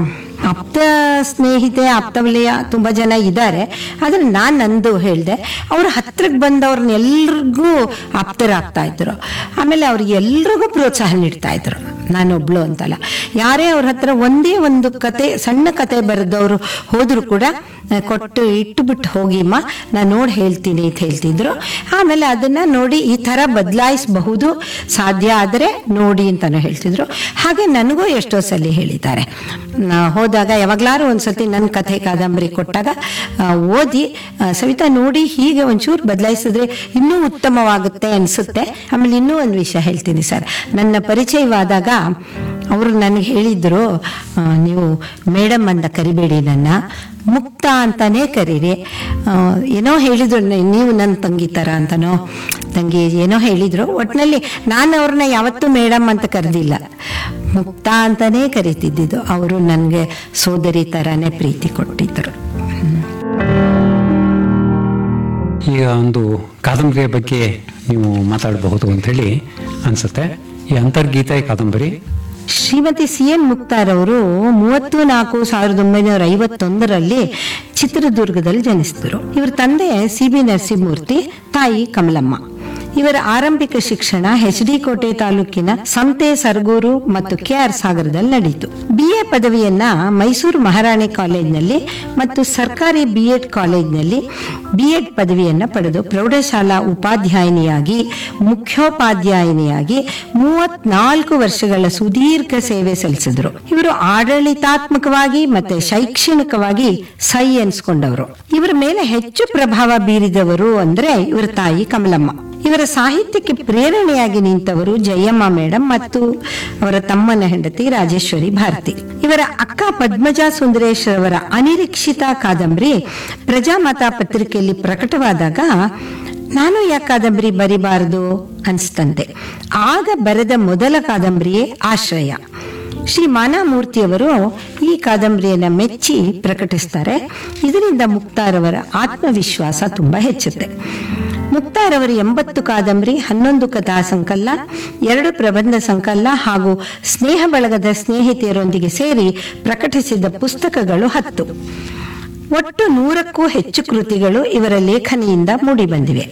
ಆಪ್ತ ಸ್ನೇಹಿತೆ ಆಪ್ತ ವಲಯ ತುಂಬ ಜನ ಇದ್ದಾರೆ ಆದರೆ ನಾನು ನಂದು ಹೇಳಿದೆ ಅವ್ರ ಹತ್ರಕ್ಕೆ ಬಂದವ್ರನ್ನ ಎಲ್ರಿಗೂ ಆಪ್ತರಾಗ್ತಾ ಇದ್ರು ಆಮೇಲೆ ಅವ್ರಿಗೆ ಎಲ್ರಿಗೂ ಪ್ರೋತ್ಸಾಹ ನೀಡ್ತಾ ಇದ್ರು ನಾನೊಬ್ಳು ಅಂತಲ್ಲ ಯಾರೇ ಅವ್ರ ಹತ್ರ ಒಂದೇ ಒಂದು ಕತೆ ಸಣ್ಣ ಕತೆ ಬರೆದವರು ಹೋದ್ರು ಕೂಡ ಆ, ಕೊಟ್ಟು ಇಟ್ಟುಬಿಟ್ಟು ಹೋಗಿಮ್ಮ ನಾನು ನೋಡಿ ಹೇಳ್ತೀನಿ ಅಂತ ಹೇಳ್ತಿದ್ರು ಆಮೇಲೆ ಅದನ್ನ ನೋಡಿ ಈ ಥರ ಬದಲಾಯಿಸಬಹುದು ಸಾಧ್ಯ ಆದರೆ ನೋಡಿ ಅಂತಾನು ಹೇಳ್ತಿದ್ರು ಹಾಗೆ ನನಗೂ ಎಷ್ಟೋ ಸಲ ಹೇಳಿದ್ದಾರೆ ನಾ ಹೋದಾಗ ಯಾವಾಗ್ಲಾರು ಒಂದ್ಸತಿ ನನ್ನ ಕಥೆ ಕಾದಂಬರಿ ಕೊಟ್ಟಾಗ ಆ, ಓದಿ ಆ, ಸವಿತಾ ನೋಡಿ ಹೀಗೆ ಒಂಚೂರು ಬದಲಾಯಿಸಿದ್ರೆ ಇನ್ನೂ ಉತ್ತಮವಾಗುತ್ತೆ ಅನಿಸುತ್ತೆ ಆಮೇಲೆ ಇನ್ನೂ ಒಂದು ವಿಷಯ ಹೇಳ್ತೀನಿ ಸರ್ ನನ್ನ ಪರಿಚಯವಾದಾಗ ಅವರು ನನಗೆ ಹೇಳಿದ್ರು ಆ, ನೀವು ಮೇಡಮ್ ಅಂತ ಕರಿಬೇಡಿ ನನ್ನ ಮುಕ್ತ ಅಂತಾನೆ ಕರೀರಿ ಆ, ಏನೋ ಹೇಳಿದ್ರು ನ- ನೀವು ನನ್ನ ತಂಗಿ ಥರ ಅಂತನೋ ತಂಗಿ ಏನೋ ಹೇಳಿದ್ರು ಒಟ್ಟಿನಲ್ಲಿ ನಾನು ಅವ್ರನ್ನ ಯಾವತ್ತೂ ಮೇಡಮ್ ಅಂತ ಕರೆದಿಲ್ಲ ಮುಕ್ತ ಅಂತಾನೇ ಕರಿತಿದ್ದಿದ್ದು ಅವರು ನನಗೆ ಸೋದರಿ ಥರನೇ ಪ್ರೀತಿ ಕೊಟ್ಟಿದ್ದರು ಈಗ ಒಂದು ಕಾದಂಬರಿಯ ಬಗ್ಗೆ ನೀವು ಮಾತಾಡಬಹುದು ಅಂತ ಹೇಳಿ ಅನ್ಸುತ್ತೆ ಈ ಅಂತರ್ಗೀತೆ ಕಾದಂಬರಿ ಶ್ರೀಮತಿ ಸಿ ಎನ್ ಮುಕ್ತಾರ್ ಅವರು ಮೂವತ್ತು ನಾಲ್ಕು ಸಾವಿರದ ಒಂಬೈನೂರ ಐವತ್ತೊಂದರಲ್ಲಿ ಚಿತ್ರದುರ್ಗದಲ್ಲಿ ಜನಿಸಿದರು ಇವರ ತಂದೆ ಸಿ ಬಿ ನರಸಿಂಹಮೂರ್ತಿ ತಾಯಿ ಕಮಲಮ್ಮ ಇವರ ಆರಂಭಿಕ ಶಿಕ್ಷಣ ಎಚ್ ಡಿ ಕೋಟೆ ತಾಲೂಕಿನ ಸಂತೆ ಸರಗೂರು ಮತ್ತು ಕೆ ಆರ್ ಸಾಗರದಲ್ಲಿ ನಡೆಯಿತು ಬಿ ಎ ಪದವಿಯನ್ನ ಮೈಸೂರು ಮಹಾರಾಣಿ ಕಾಲೇಜಿನಲ್ಲಿ ಮತ್ತು ಸರ್ಕಾರಿ ಬಿ ಎಡ್ ಕಾಲೇಜಿನಲ್ಲಿ ಬಿ ಎಡ್ ಪದವಿಯನ್ನ ಪಡೆದು ಪ್ರೌಢಶಾಲಾ ಉಪಾಧ್ಯಾಯಿನಿಯಾಗಿ ಮುಖ್ಯೋಪಾಧ್ಯಾಯಿನಿಯಾಗಿ ಮೂವತ್ನಾಲ್ಕು ವರ್ಷಗಳ ಸುದೀರ್ಘ ಸೇವೆ ಸಲ್ಲಿಸಿದ್ರು ಇವರು ಆಡಳಿತಾತ್ಮಕವಾಗಿ ಮತ್ತೆ ಶೈಕ್ಷಣಿಕವಾಗಿ ಸೈ ಎನ್ಸ್ಕೊಂಡವರು ಇವರ ಮೇಲೆ ಹೆಚ್ಚು ಪ್ರಭಾವ ಬೀರಿದವರು ಅಂದ್ರೆ ಇವರ ತಾಯಿ ಕಮಲಮ್ಮ ಇವರ ಸಾಹಿತ್ಯಕ್ಕೆ ಪ್ರೇರಣೆಯಾಗಿ ನಿಂತವರು ಜಯಮ್ಮ ಮೇಡಮ್ ಮತ್ತು ಅವರ ತಮ್ಮನ ಹೆಂಡತಿ ರಾಜೇಶ್ವರಿ ಭಾರತಿ ಇವರ ಅಕ್ಕ ಪದ್ಮಜಾ ಸುಂದರೇಶ್ ಅವರ ಅನಿರೀಕ್ಷಿತ ಕಾದಂಬರಿ ಪ್ರಜಾಮತ ಪತ್ರಿಕೆಯಲ್ಲಿ ಪ್ರಕಟವಾದಾಗ ನಾನು ಯಾಕೆ ಕಾದಂಬರಿ ಬರಿಬಾರದು ಅನ್ಸ್ತಂತೆ ಆಗ ಬರೆದ ಮೊದಲ ಕಾದಂಬರಿಯೇ ಆಶ್ರಯ ಶ್ರೀ ಮಾನಾಮೂರ್ತಿಯವರು ಈ ಕಾದಂಬರಿಯನ್ನ ಮೆಚ್ಚಿ ಪ್ರಕಟಿಸ್ತಾರೆ ಇದರಿಂದ ಮುಕ್ತಾರವರ ಆತ್ಮವಿಶ್ವಾಸ ತುಂಬಾ ಹೆಚ್ಚುತ್ತೆ ಮುಕ್ತಾರವರು ಎಂಬತ್ತು ಕಾದಂಬರಿ ಹನ್ನೊಂದು ಕಥಾ ಸಂಕಲನ ಎರಡು ಪ್ರಬಂಧ ಸಂಕಲನ ಹಾಗೂ ಸ್ನೇಹ ಬಳಗದ ಸ್ನೇಹಿತೆಯರೊಂದಿಗೆ ಸೇರಿ ಪ್ರಕಟಿಸಿದ ಪುಸ್ತಕಗಳು ಹತ್ತು ಒಟ್ಟು ನೂರಕ್ಕೂ ಹೆಚ್ಚು ಕೃತಿಗಳು ಇವರ ಲೇಖನಿಯಿಂದ ಮೂಡಿಬಂದಿವೆ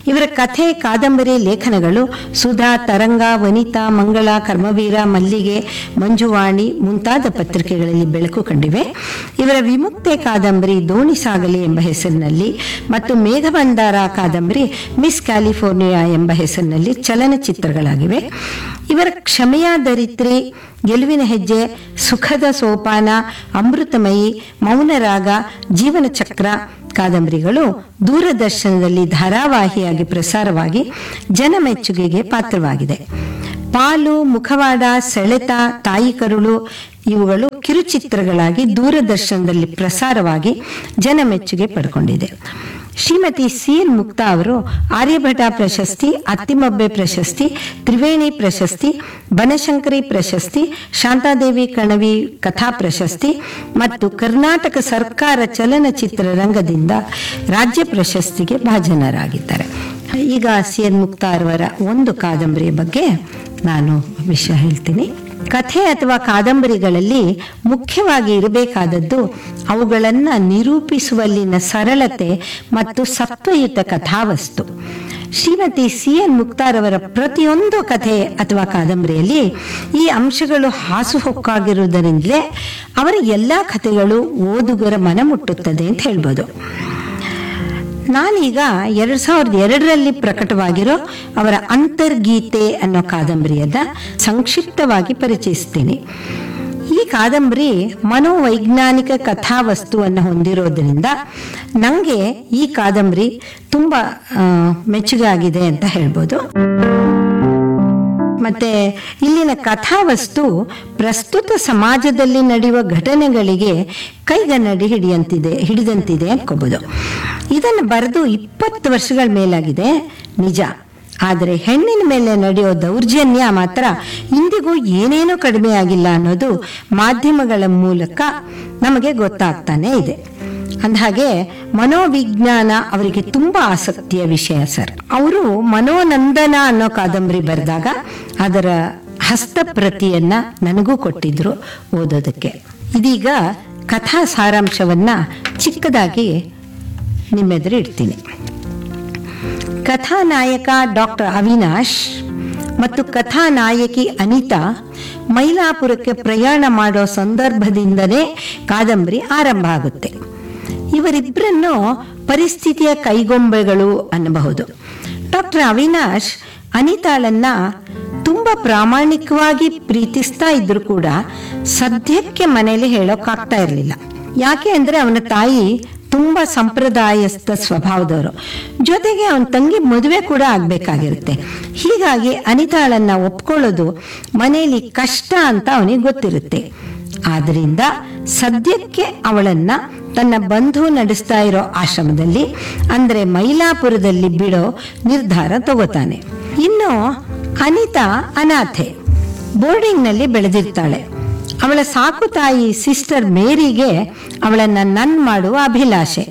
ಇವರ ಕಥೆ ಕಾದಂಬರಿ ಲೇಖನಗಳು ಸುಧಾ ತರಂಗ ವನಿತಾ ಮಂಗಳ ಕರ್ಮವೀರ ಮಲ್ಲಿಗೆ ಮಂಜುವಾಣಿ ಮುಂತಾದ ಪತ್ರಿಕೆಗಳಲ್ಲಿ ಬೆಳಕು ಕಂಡಿವೆ ಇವರ ವಿಮುಕ್ತೆ ಕಾದಂಬರಿ ದೋಣಿ ಸಾಗಲಿ ಎಂಬ ಹೆಸರಿನಲ್ಲಿ ಮತ್ತು ಮೇಘಬಂಧಾರ ಕಾದಂಬರಿ ಮಿಸ್ ಕ್ಯಾಲಿಫೋರ್ನಿಯಾ ಎಂಬ ಹೆಸರಿನಲ್ಲಿ ಚಲನಚಿತ್ರಗಳಾಗಿವೆ ಇವರ ಕ್ಷಮೆಯ ದರಿತ್ರಿ ಗೆಲುವಿನ ಹೆಜ್ಜೆ ಸುಖದ ಸೋಪಾನ ಅಮೃತಮಯಿ ಮೌನರಾಗ ಜೀವನ ಚಕ್ರ ಕಾದಂಬರಿಗಳು ದೂರದರ್ಶನದಲ್ಲಿ ಧಾರಾವಾಹಿಯಾಗಿ ಪ್ರಸಾರವಾಗಿ ಜನಮೆಚ್ಚುಗೆಗೆ ಪಾತ್ರವಾಗಿದೆ ಪಾಲು ಮುಖವಾಡ ಸೆಳೆತ ತಾಯಿ ಕರುಳು ಇವುಗಳು ಕಿರುಚಿತ್ರಗಳಾಗಿ ದೂರದರ್ಶನದಲ್ಲಿ ಪ್ರಸಾರವಾಗಿ ಜನಮೆಚ್ಚುಗೆ ಪಡ್ಕೊಂಡಿದೆ ಶ್ರೀಮತಿ ಸಿ ಎನ್ ಮುಕ್ತಾ ಅವರು ಆರ್ಯಭಟ ಪ್ರಶಸ್ತಿ ಅತ್ತಿಮಬ್ಬೆ ಪ್ರಶಸ್ತಿ ತ್ರಿವೇಣಿ ಪ್ರಶಸ್ತಿ ಬನಶಂಕರಿ ಪ್ರಶಸ್ತಿ ಶಾಂತಾದೇವಿ ಕಣವಿ ಕಥಾ ಪ್ರಶಸ್ತಿ ಮತ್ತು ಕರ್ನಾಟಕ ಸರ್ಕಾರ ಚಲನಚಿತ್ರ ರಂಗದಿಂದ ರಾಜ್ಯ ಪ್ರಶಸ್ತಿಗೆ ಭಾಜನರಾಗಿದ್ದಾರೆ ಈಗ ಸಿ ಎನ್ ಮುಕ್ತಾ ಅವರ ಒಂದು ಕಾದಂಬರಿಯ ಬಗ್ಗೆ ನಾನು ವಿಷಯ ಹೇಳ್ತೀನಿ ಕಥೆ ಅಥವಾ ಕಾದಂಬರಿಗಳಲ್ಲಿ ಮುಖ್ಯವಾಗಿ ಇರಬೇಕಾದದ್ದು ಅವುಗಳನ್ನ ನಿರೂಪಿಸುವಲ್ಲಿನ ಸರಳತೆ ಮತ್ತು ಸತ್ವಯುತ ಕಥಾವಸ್ತು ಶ್ರೀಮತಿ ಸಿ ಎನ್ ಮುಕ್ತಾರವರ ಪ್ರತಿಯೊಂದು ಕಥೆ ಅಥವಾ ಕಾದಂಬರಿಯಲ್ಲಿ ಈ ಅಂಶಗಳು ಹಾಸುಹೊಕ್ಕಾಗಿರುವುದರಿಂದಲೇ ಅವರ ಎಲ್ಲ ಕಥೆಗಳು ಓದುಗರ ಮನ ಮುಟ್ಟುತ್ತದೆ ಅಂತ ಹೇಳ್ಬೋದು ನಾನೀಗ ಎರಡ್ ಸಾವಿರದ ಎರಡರಲ್ಲಿ ಪ್ರಕಟವಾಗಿರೋ ಅವರ ಅಂತರ್ಗೀತೆ ಅನ್ನೋ ಕಾದಂಬರಿಯನ್ನ ಸಂಕ್ಷಿಪ್ತವಾಗಿ ಪರಿಚಯಿಸ್ತೀನಿ ಈ ಕಾದಂಬರಿ ಮನೋವೈಜ್ಞಾನಿಕ ಕಥಾವಸ್ತುವನ್ನು ಹೊಂದಿರೋದ್ರಿಂದ ನನಗೆ ಈ ಕಾದಂಬರಿ ತುಂಬ ಆ, ಮೆಚ್ಚುಗೆ ಆಗಿದೆ ಅಂತ ಹೇಳ್ಬೋದು ಮತ್ತೆ ಇಲ್ಲಿನ ಕಥಾವಸ್ತು ಪ್ರಸ್ತುತ ಸಮಾಜದಲ್ಲಿ ನಡೆಯುವ ಘಟನೆಗಳಿಗೆ ಕೈಗನ್ನಡಿ ಹಿಡಿಯಂತಿದೆ ಹಿಡಿದಂತಿದೆ ಅನ್ಕೋಬಹುದು ಇದನ್ನು ಬರೆದು ಇಪ್ಪತ್ತು ವರ್ಷಗಳ ಮೇಲಾಗಿದೆ ನಿಜ ಆದರೆ ಹೆಣ್ಣಿನ ಮೇಲೆ ನಡೆಯೋ ದೌರ್ಜನ್ಯ ಮಾತ್ರ ಇಂದಿಗೂ ಏನೇನೂ ಕಡಿಮೆ ಆಗಿಲ್ಲ ಅನ್ನೋದು ಮಾಧ್ಯಮಗಳ ಮೂಲಕ ನಮಗೆ ಗೊತ್ತಾಗ್ತಾನೆ ಇದೆ ಅಂದಹಾಗೆ ಮನೋವಿಜ್ಞಾನ ಅವರಿಗೆ ತುಂಬಾ ಆಸಕ್ತಿಯ ವಿಷಯ ಸರ್ ಅವರು ಮನೋನಂದನ ಅನ್ನೋ ಕಾದಂಬರಿ ಬರೆದಾಗ ಅದರ ಹಸ್ತಪ್ರತಿಯನ್ನ ನನಗೂ ಕೊಟ್ಟಿದ್ರು ಓದೋದಕ್ಕೆ ಇದೀಗ ಕಥಾ ಸಾರಾಂಶವನ್ನ ಚಿಕ್ಕದಾಗಿ ನಿಮ್ಮೆದುರು ಇಡ್ತೀನಿ ಕಥಾನಾಯಕ ಡಾಕ್ಟರ್ ಅವಿನಾಶ್ ಮತ್ತು ಕಥಾನಾಯಕಿ ಅನಿತಾ ಮೈಲಾಪುರಕ್ಕೆ ಪ್ರಯಾಣ ಮಾಡೋ ಸಂದರ್ಭದಿಂದಲೇ ಕಾದಂಬರಿ ಆರಂಭ ಆಗುತ್ತೆ ಇವರಿಬ್ಬರನ್ನು ಪರಿಸ್ಥಿತಿಯ ಕೈಗೊಂಬೆಗಳು ಅನ್ನಬಹುದು ಡಾಕ್ಟರ್ ಅವಿನಾಶ್ ಅನಿತಾಳನ್ನ ತುಂಬಾ ಪ್ರಾಮಾಣಿಕವಾಗಿ ಪ್ರೀತಿಸ್ತಾ ಇದ್ರು ಕೂಡ ಸದ್ಯಕ್ಕೆ ಮನೇಲಿ ಹೇಳೋಕ್ಕಾಗ್ತಾ ಇರಲಿಲ್ಲ ಯಾಕೆ ಅಂದ್ರೆ ಅವನ ತಾಯಿ ತುಂಬಾ ಸಂಪ್ರದಾಯಸ್ಥ ಸ್ವಭಾವದವರು ಜೊತೆಗೆ ಅವನ ತಂಗಿ ಮದುವೆ ಕೂಡ ಆಗ್ಬೇಕಾಗಿರುತ್ತೆ ಹೀಗಾಗಿ ಅನಿತಾಳನ್ನ ಒಪ್ಕೊಳ್ಳೋದು ಮನೆಯಲ್ಲಿ ಕಷ್ಟ ಅಂತ ಅವನಿಗೆ ಗೊತ್ತಿರುತ್ತೆ ಆದ್ರಿಂದ ಸದ್ಯಕ್ಕೆ ಅವಳನ್ನ ತನ್ನ ಬಂಧು ನಡೆಸ್ತಾ ಇರೋ ಆಶ್ರಮದಲ್ಲಿ ಅಂದ್ರೆ ಮೈಲಾಪುರದಲ್ಲಿ ಬಿಡೋ ನಿರ್ಧಾರ ತಗೋತಾನೆ ಇನ್ನು ಅನಿತಾ ಅನಾಥೆ ಬೋರ್ಡಿಂಗ್ನಲ್ಲಿ ಬೆಳೆದಿರ್ತಾಳೆ ಅವಳ ಸಾಕು ತಾಯಿ ಸಿಸ್ಟರ್ ಮೇರಿಗೆ ಅವಳನ್ನ ನನ್ ಮಾಡುವ ಅಭಿಲಾಷೆ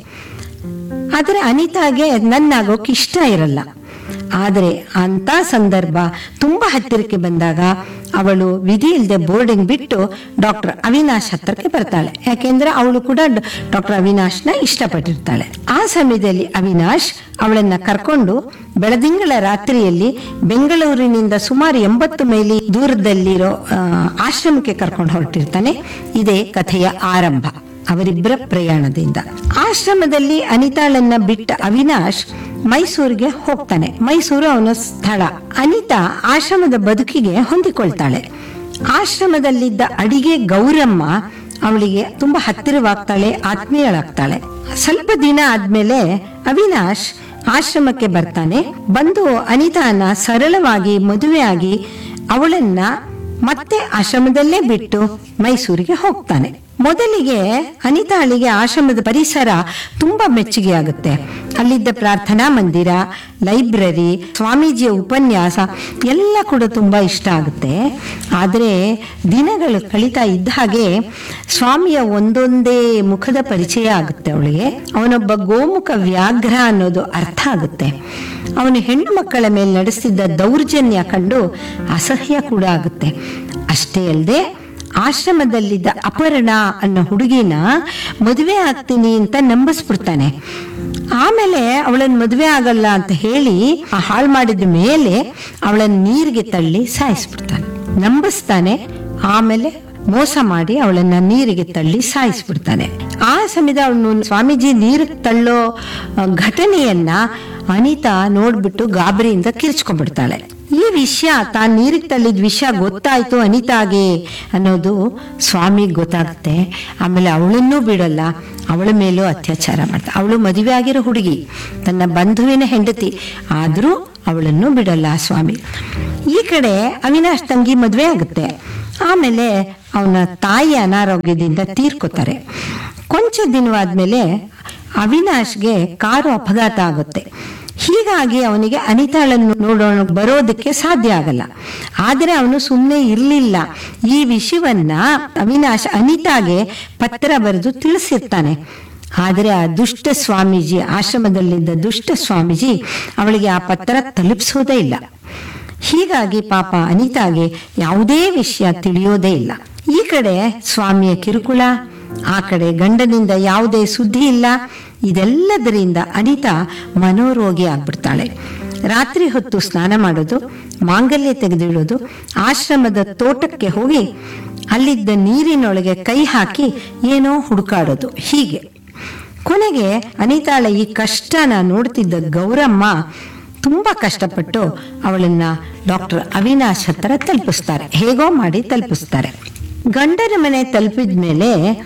ಆದರೆ ಅನಿತಾಗೆ ನನ್ನಾಗೋಕೆ ಇಷ್ಟ ಇರಲ್ಲ ಆದರೆ ಅಂತ ಸಂದರ್ಭ ತುಂಬಾ ಹತ್ತಿರಕ್ಕೆ ಬಂದಾಗ ಅವಳು ವಿಧಿ ಇಲ್ಲದೆ ಬೋರ್ಡಿಂಗ್ ಬಿಟ್ಟು ಡಾಕ್ಟರ್ ಅವಿನಾಶ್ ಹತ್ರಕ್ಕೆ ಬರ್ತಾಳೆ ಯಾಕೆಂದ್ರೆ ಅವಳು ಕೂಡ ಡಾಕ್ಟರ್ ಅವಿನಾಶ್ನ ಇಷ್ಟಪಟ್ಟಿರ್ತಾಳೆ ಆ ಸಮಯದಲ್ಲಿ ಅವಿನಾಶ್ ಅವಳನ್ನ ಕರ್ಕೊಂಡು ಬೆಳದಿಂಗಳ ರಾತ್ರಿಯಲ್ಲಿ ಬೆಂಗಳೂರಿನಿಂದ ಸುಮಾರು ಎಂಬತ್ತು ಮೈಲಿ ದೂರದಲ್ಲಿರೋ ಆ, ಆಶ್ರಮಕ್ಕೆ ಕರ್ಕೊಂಡು ಹೊರಟಿರ್ತಾನೆ ಇದೇ ಕಥೆಯ ಆರಂಭ ಅವರಿಬ್ಬರ ಪ್ರಯಾಣದಿಂದ ಆಶ್ರಮದಲ್ಲಿ ಅನಿತಾಳನ್ನ ಬಿಟ್ಟ ಅವಿನಾಶ್ ಮೈಸೂರಿಗೆ ಹೋಗ್ತಾನೆ ಮೈಸೂರು ಅವನ ಸ್ಥಳ ಅನಿತಾ ಆಶ್ರಮದ ಬದುಕಿಗೆ ಹೊಂದಿಕೊಳ್ತಾಳೆ ಆಶ್ರಮದಲ್ಲಿದ್ದ ಅಡಿಗೆ ಗೌರಮ್ಮ ಅವಳಿಗೆ ತುಂಬಾ ಹತ್ತಿರವಾಗ್ತಾಳೆ ಆತ್ಮೀಯಳಾಗ್ತಾಳೆ ಸ್ವಲ್ಪ ದಿನ ಆದ್ಮೇಲೆ ಅವಿನಾಶ್ ಆಶ್ರಮಕ್ಕೆ ಬರ್ತಾನೆ ಬಂದು ಅನಿತಾನ ಸರಳವಾಗಿ ಮದುವೆಯಾಗಿ ಅವಳನ್ನ ಮತ್ತೆ ಆಶ್ರಮದಲ್ಲೇ ಬಿಟ್ಟು ಮೈಸೂರಿಗೆ ಹೋಗ್ತಾನೆ ಮೊದಲಿಗೆ ಅನಿತಾಳಿಗೆ ಆಶ್ರಮದ ಪರಿಸರ ತುಂಬಾ ಮೆಚ್ಚುಗೆ ಆಗುತ್ತೆ ಅಲ್ಲಿದ್ದ ಪ್ರಾರ್ಥನಾ ಮಂದಿರ ಲೈಬ್ರರಿ ಸ್ವಾಮೀಜಿಯ ಉಪನ್ಯಾಸ ಎಲ್ಲ ಕೂಡ ತುಂಬಾ ಇಷ್ಟ ಆಗುತ್ತೆ ಆದರೆ ದಿನಗಳು ಕಳೀತಾ ಇದ್ದ ಹಾಗೆ ಸ್ವಾಮಿಯ ಒಂದೊಂದೇ ಮುಖದ ಪರಿಚಯ ಆಗುತ್ತೆ ಅವಳಿಗೆ ಅವನೊಬ್ಬ ಗೋಮುಖ ವ್ಯಾಘ್ರ ಅನ್ನೋದು ಅರ್ಥ ಆಗುತ್ತೆ ಅವನು ಹೆಣ್ಣು ಮಕ್ಕಳ ಮೇಲೆ ನಡೆಸ್ತಿದ್ದ ದೌರ್ಜನ್ಯ ಕಂಡು ಅಸಹ್ಯ ಕೂಡ ಆಗುತ್ತೆ ಅಷ್ಟೇ ಅಲ್ಲದೆ ಆಶ್ರಮದಲ್ಲಿದ್ದ ಅಪರ್ಣ ಅನ್ನೋ ಹುಡುಗಿನ ಮದುವೆ ಆಗ್ತೀನಿ ಅಂತ ನಂಬಿಸ್ಬಿಡ್ತಾನೆ ಆಮೇಲೆ ಅವಳನ್ನ ಮದುವೆ ಆಗಲ್ಲ ಅಂತ ಹೇಳಿ ಆ ಹಾಳು ಮಾಡಿದ ಮೇಲೆ ಅವಳನ್ನ ನೀರಿಗೆ ತಳ್ಳಿ ಸಾಯಿಸ್ಬಿಡ್ತಾನೆ ನಂಬಿಸ್ತಾನೆ ಆಮೇಲೆ ಮೋಸ ಮಾಡಿ ಅವಳನ್ನ ನೀರಿಗೆ ತಳ್ಳಿ ಸಾಯಿಸ್ಬಿಡ್ತಾನೆ ಆ ಸಮಯದ ಅವನು ಸ್ವಾಮೀಜಿ ನೀರಿಗೆ ತಳ್ಳೋ ಆ, ಘಟನೆಯನ್ನ ಅನಿತಾ ನೋಡ್ಬಿಟ್ಟು ಗಾಬರಿಯಿಂದ ಕಿರ್ಚ್ಕೊಂಡ್ಬಿಡ್ತಾಳೆ ಈ ವಿಷಯ ತಾನು ನೀರಿಗೆ ತಳ್ಳಿದ ವಿಷಯ ಗೊತ್ತಾಯ್ತು ಅನಿತಾಗೆ ಅನ್ನೋದು ಸ್ವಾಮಿಗೆ ಗೊತ್ತಾಗುತ್ತೆ ಆಮೇಲೆ ಅವಳನ್ನೂ ಬಿಡಲ್ಲ ಅವಳ ಮೇಲೂ ಅತ್ಯಾಚಾರ ಮಾಡ್ತಾಳೆ ಅವಳು ಮದುವೆ ಆಗಿರೋ ಹುಡುಗಿ ತನ್ನ ಬಂಧುವಿನ ಹೆಂಡತಿ ಆದರೂ ಅವಳನ್ನು ಬಿಡಲ್ಲ ಆ ಸ್ವಾಮಿ ಈ ಕಡೆ ಅವಿನಾಶ್ ತಂಗಿ ಮದುವೆ ಆಗುತ್ತೆ ಆಮೇಲೆ ಅವನ ತಾಯಿ ಅನಾರೋಗ್ಯದಿಂದ ತೀರ್ಕೋತಾರೆ ಕೊಂಚ ದಿನವಾದ್ಮೇಲೆ ಅವಿನಾಶ್ಗೆ ಕಾರು ಅಪಘಾತ ಆಗುತ್ತೆ ಹೀಗಾಗಿ ಅವನಿಗೆ ಅನಿತಾಳನ್ನು ನೋಡೋಣ ಬರೋದಕ್ಕೆ ಸಾಧ್ಯ ಆಗಲ್ಲ ಆದರೆ ಅವನು ಸುಮ್ಮನೆ ಇರಲಿಲ್ಲ ಈ ವಿಷಯವನ್ನ ಅವಿನಾಶ್ ಅನಿತಾಗೆ ಪತ್ರ ಬರೆದು ತಿಳಿಸಿರ್ತಾನೆ ಆದರೆ ಆ ದುಷ್ಟ ಸ್ವಾಮೀಜಿ ಆಶ್ರಮದಲ್ಲಿದ್ದ ದುಷ್ಟ ಸ್ವಾಮೀಜಿ ಅವಳಿಗೆ ಆ ಪತ್ರ ತಲುಪಿಸೋದೇ ಇಲ್ಲ ಹೀಗಾಗಿ ಪಾಪ ಅನಿತಾಗೆ ಯಾವುದೇ ವಿಷಯ ತಿಳಿಯೋದೇ ಇಲ್ಲ ಈ ಕಡೆ ಸ್ವಾಮಿಯ ಕಿರುಕುಳ ಆ ಕಡೆ ಗಂಡನಿಂದ ಯಾವುದೇ ಸುದ್ದಿ ಇಲ್ಲ ಇದೆಲ್ಲದರಿಂದ ಅನಿತಾ ಮನೋರೋಗಿ ಆಗ್ಬಿಡ್ತಾಳೆ ರಾತ್ರಿ ಹೊತ್ತು ಸ್ನಾನ ಮಾಡೋದು ಮಾಂಗಲ್ಯ ತೆಗೆದಿಡೋದು ಆಶ್ರಮದ ತೋಟಕ್ಕೆ ಹೋಗಿ ಅಲ್ಲಿದ್ದ ನೀರಿನೊಳಗೆ ಕೈ ಹಾಕಿ ಏನೋ ಹುಡುಕಾಡೋದು ಹೀಗೆ ಕೊನೆಗೆ ಅನಿತಾಳ ಈ ಕಷ್ಟನ ನೋಡ್ತಿದ್ದ ಗೌರಮ್ಮ ತುಂಬಾ ಕಷ್ಟಪಟ್ಟು ಅವಳನ್ನ ಡಾಕ್ಟರ್ ಅವಿನಾಶ್ ಹತ್ರ ತಲುಪಿಸ್ತಾರೆ ಹೇಗೋ ಮಾಡಿ ತಲುಪಿಸ್ತಾರೆ ಗಂಡನ ಮನೆ ತಲುಪಿದ ಮೇಲೆ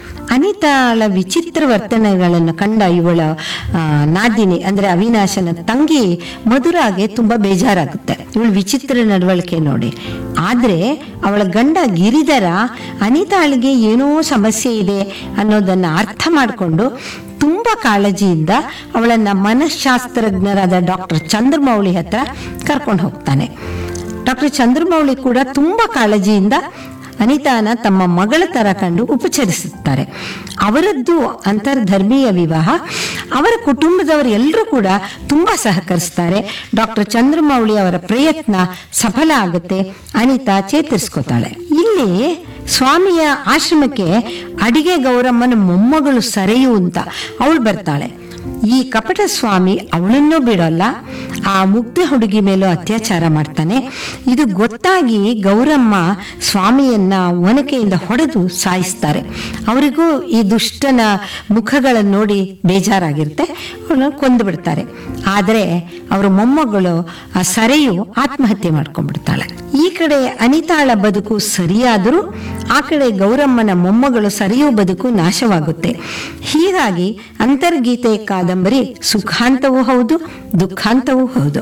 ಅನಿತಾಳ ವಿಚಿತ್ರ ವರ್ತನೆಗಳನ್ನು ಕಂಡ ಇವಳ ಆ, ನಾದಿನಿ ಅಂದ್ರೆ ಅವಿನಾಶನ ತಂಗಿ ಮಧುರಾಗೆ ತುಂಬಾ ಬೇಜಾರಾಗುತ್ತೆ ಇವಳು ವಿಚಿತ್ರ ನಡವಳಿಕೆ ನೋಡಿ ಆದ್ರೆ ಅವಳ ಗಂಡ ಗಿರಿಧರ ಅನಿತಾಳಿಗೆ ಏನೋ ಸಮಸ್ಯೆ ಇದೆ ಅನ್ನೋದನ್ನ ಅರ್ಥ ಮಾಡಿಕೊಂಡು ತುಂಬಾ ಕಾಳಜಿಯಿಂದ ಅವಳನ್ನ ಮನಃಶಾಸ್ತ್ರಜ್ಞರಾದ ಡಾಕ್ಟರ್ ಚಂದ್ರಮೌಳಿ ಹತ್ರ ಕರ್ಕೊಂಡು ಹೋಗ್ತಾನೆ ಡಾಕ್ಟರ್ ಚಂದ್ರಮೌಳಿ ಕೂಡ ತುಂಬಾ ಕಾಳಜಿಯಿಂದ ಅನಿತಾನ ತಮ್ಮ ಮಗಳ ತರ ಕಂಡು ಉಪಚರಿಸುತ್ತಾರೆ ಅವರದ್ದು ಅಂತರ್ಧರ್ಮೀಯ ವಿವಾಹ ಅವರ ಕುಟುಂಬದವರು ಎಲ್ಲರೂ ಕೂಡ ತುಂಬಾ ಸಹಕರಿಸ್ತಾರೆ ಡಾಕ್ಟರ್ ಚಂದ್ರಮೌಳಿ ಅವರ ಪ್ರಯತ್ನ ಸಫಲ ಆಗುತ್ತೆ ಅನಿತಾ ಚೇತರಿಸ್ಕೋತಾಳೆ ಇಲ್ಲಿ ಸ್ವಾಮಿಯ ಆಶ್ರಮಕ್ಕೆ ಅಡಿಗೆ ಗೌರಮ್ಮನ ಮೊಮ್ಮಗಳು ಸರೆಯು ಅಂತ ಅವಳು ಬರ್ತಾಳೆ ಈ ಕಪಟ ಸ್ವಾಮಿ ಅವಳನ್ನೂ ಬಿಡೋಲ್ಲ ಆ ಮುಗ್ಧ ಹುಡುಗಿ ಮೇಲೂ ಅತ್ಯಾಚಾರ ಮಾಡ್ತಾನೆ ಇದು ಗೊತ್ತಾಗಿ ಗೌರಮ್ಮ ಸ್ವಾಮಿಯನ್ನ ಒನಕೆಯಿಂದ ಹೊಡೆದು ಸಾಯಿಸ್ತಾರೆ ಅವರಿಗೂ ಈ ದುಷ್ಟನ ಮುಖಗಳನ್ನು ನೋಡಿ ಬೇಜಾರಾಗಿರುತ್ತೆ ಅವಳನ್ನ ಕೊಂದು ಬಿಡ್ತಾರೆ ಆದರೆ ಅವರ ಮೊಮ್ಮಗಳು ಆ ಸರೆಯು ಆತ್ಮಹತ್ಯೆ ಮಾಡ್ಕೊಂಡ್ಬಿಡ್ತಾಳೆ ಈ ಕಡೆ ಅನಿತಾಳ ಬದುಕು ಸರಿಯಾದರೂ ಆ ಕಡೆ ಗೌರಮ್ಮನ ಮೊಮ್ಮಗಳು ಸರಿಯೂ ಬದುಕು ನಾಶವಾಗುತ್ತೆ ಹೀಗಾಗಿ ಅಂತರ್ಗೀತೆ ಕಾದಂಬರಿ ಸುಖಾಂತವೂ ಹೌದು ದುಃಖಾಂತವೂ ಹೌದು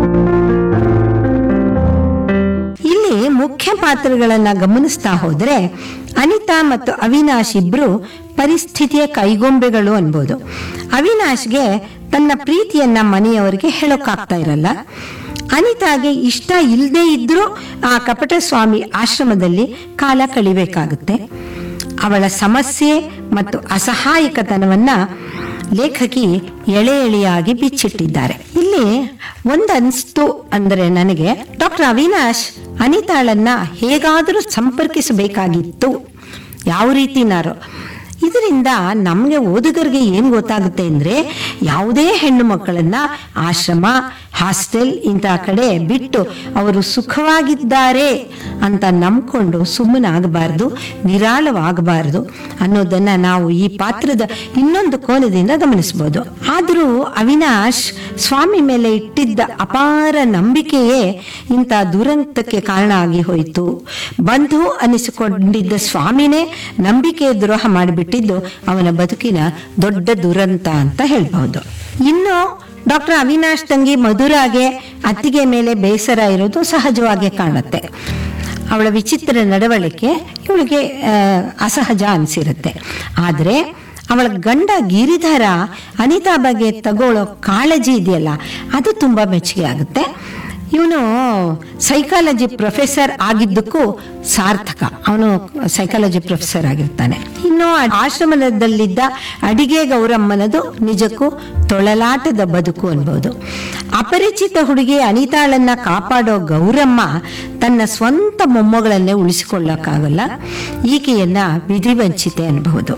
ಇಲ್ಲಿ ಮುಖ್ಯ ಪಾತ್ರಗಳನ್ನ ಗಮನಿಸ್ತಾ ಹೋದ್ರೆ ಅನಿತಾ ಮತ್ತು ಅವಿನಾಶ್ ಇಬ್ರು ಪರಿಸ್ಥಿತಿಯ ಕೈಗೊಂಬೆಗಳು ಅನ್ಬೋದು ಅವಿನಾಶ್ಗೆ ತನ್ನ ಪ್ರೀತಿಯನ್ನ ಮನೆಯವರಿಗೆ ಹೇಳೋಕ್ಕಾಗ್ತಾ ಇರಲ್ಲ ಅನಿತಾಗೆ ಇಷ್ಟ ಇಲ್ಲದೆ ಇದ್ರೂ ಆ ಕಪಟ ಸ್ವಾಮಿ ಆಶ್ರಮದಲ್ಲಿ ಕಾಲ ಕಳಿಬೇಕಾಗುತ್ತೆ ಅವಳ ಸಮಸ್ಯೆ ಮತ್ತು ಅಸಹಾಯಕತನವನ್ನ ಲೇಖಕಿ ಎಳೆ ಎಳೆಯಾಗಿ ಬಿಚ್ಚಿಟ್ಟಿದ್ದಾರೆ ಇಲ್ಲಿ ಒಂದು ಅನಿಸ್ತು ಅಂದ್ರೆ ನನಗೆ ಡಾಕ್ಟರ್ ಅವಿನಾಶ್ ಅನಿತಾಳನ್ನ ಹೇಗಾದರೂ ಸಂಪರ್ಕಿಸಬೇಕಾಗಿತ್ತು ಯಾವ ರೀತಿನಾರು ಇದರಿಂದ ನಮಗೆ ಓದುಗರಿಗೆ ಏನು ಗೊತ್ತಾಗುತ್ತೆ ಅಂದ್ರೆ ಯಾವುದೇ ಹೆಣ್ಣು ಮಕ್ಕಳನ್ನ ಆಶ್ರಮ ಹಾಸ್ಟೆಲ್ ಇಂತಹ ಕಡೆ ಬಿಟ್ಟು ಅವರು ಸುಖವಾಗಿದ್ದಾರೆ ಅಂತ ನಂಬ್ಕೊಂಡು ಸುಮ್ಮನಾಗಬಾರ್ದು ನಿರಾಳವಾಗಬಾರ್ದು ಅನ್ನೋದನ್ನ ನಾವು ಈ ಪಾತ್ರದ ಇನ್ನೊಂದು ಕೋನದಿಂದ ಗಮನಿಸಬಹುದು ಆದರೂ ಅವಿನಾಶ್ ಸ್ವಾಮಿ ಮೇಲೆ ಇಟ್ಟಿದ್ದ ಅಪಾರ ನಂಬಿಕೆಯೇ ಇಂಥ ದುರಂತಕ್ಕೆ ಕಾರಣ ಆಗಿ ಹೋಯಿತು ಬಂಧು ಅನಿಸಿಕೊಂಡಿದ್ದ ಸ್ವಾಮಿನೇ ನಂಬಿಕೆ ದ್ರೋಹ ಮಾಡಿಬಿಟ್ಟಿದ್ದು ಅವನ ಬದುಕಿನ ದೊಡ್ಡ ದುರಂತ ಅಂತ ಹೇಳ್ಬಹುದು ಇನ್ನು ಡಾಕ್ಟರ್ ಅವಿನಾಶ್ ತಂಗಿ ಮಧುರಾಗೆ ಅತ್ತಿಗೆ ಮೇಲೆ ಬೇಸರ ಇರೋದು ಸಹಜವಾಗಿ ಕಾಣುತ್ತೆ ಅವಳ ವಿಚಿತ್ರ ನಡವಳಿಕೆ ಇವಳಿಗೆ ಆ, ಅಸಹಜ ಅನಿಸಿರುತ್ತೆ ಆದರೆ ಅವಳ ಗಂಡ ಗಿರಿಧರ ಅನಿತಾ ಬಗ್ಗೆ ತಗೊಳ್ಳೋ ಕಾಳಜಿ ಇದೆಯಲ್ಲ ಅದು ತುಂಬಾ ಮೆಚ್ಚುಗೆ ಆಗುತ್ತೆ ಇವನು ಸೈಕಾಲಜಿ ಪ್ರೊಫೆಸರ್ ಆಗಿದ್ದಕ್ಕೂ ಸಾರ್ಥಕ ಅವನು ಸೈಕಾಲಜಿ ಪ್ರೊಫೆಸರ್ ಆಗಿರ್ತಾನೆ ಇನ್ನು ಆ ಆಶ್ರಮದಲ್ಲಿದ್ದ ಅಡಿಗೆ ಗೌರಮ್ಮನದು ನಿಜಕ್ಕೂ ತೊಳಲಾಟದ ಬದುಕು ಅನ್ಬೋದು ಅಪರಿಚಿತ ಹುಡುಗಿ ಅನಿತಾಳನ್ನ ಕಾಪಾಡೋ ಗೌರಮ್ಮ ತನ್ನ ಸ್ವಂತ ಮೊಮ್ಮಗಳನ್ನೇ ಉಳಿಸಿಕೊಳ್ಳಕ್ಕಾಗಲ್ಲ ಈಕೆಯನ್ನ ವಿಧಿವಂಚಿತೆ ಅನ್ಬಹುದು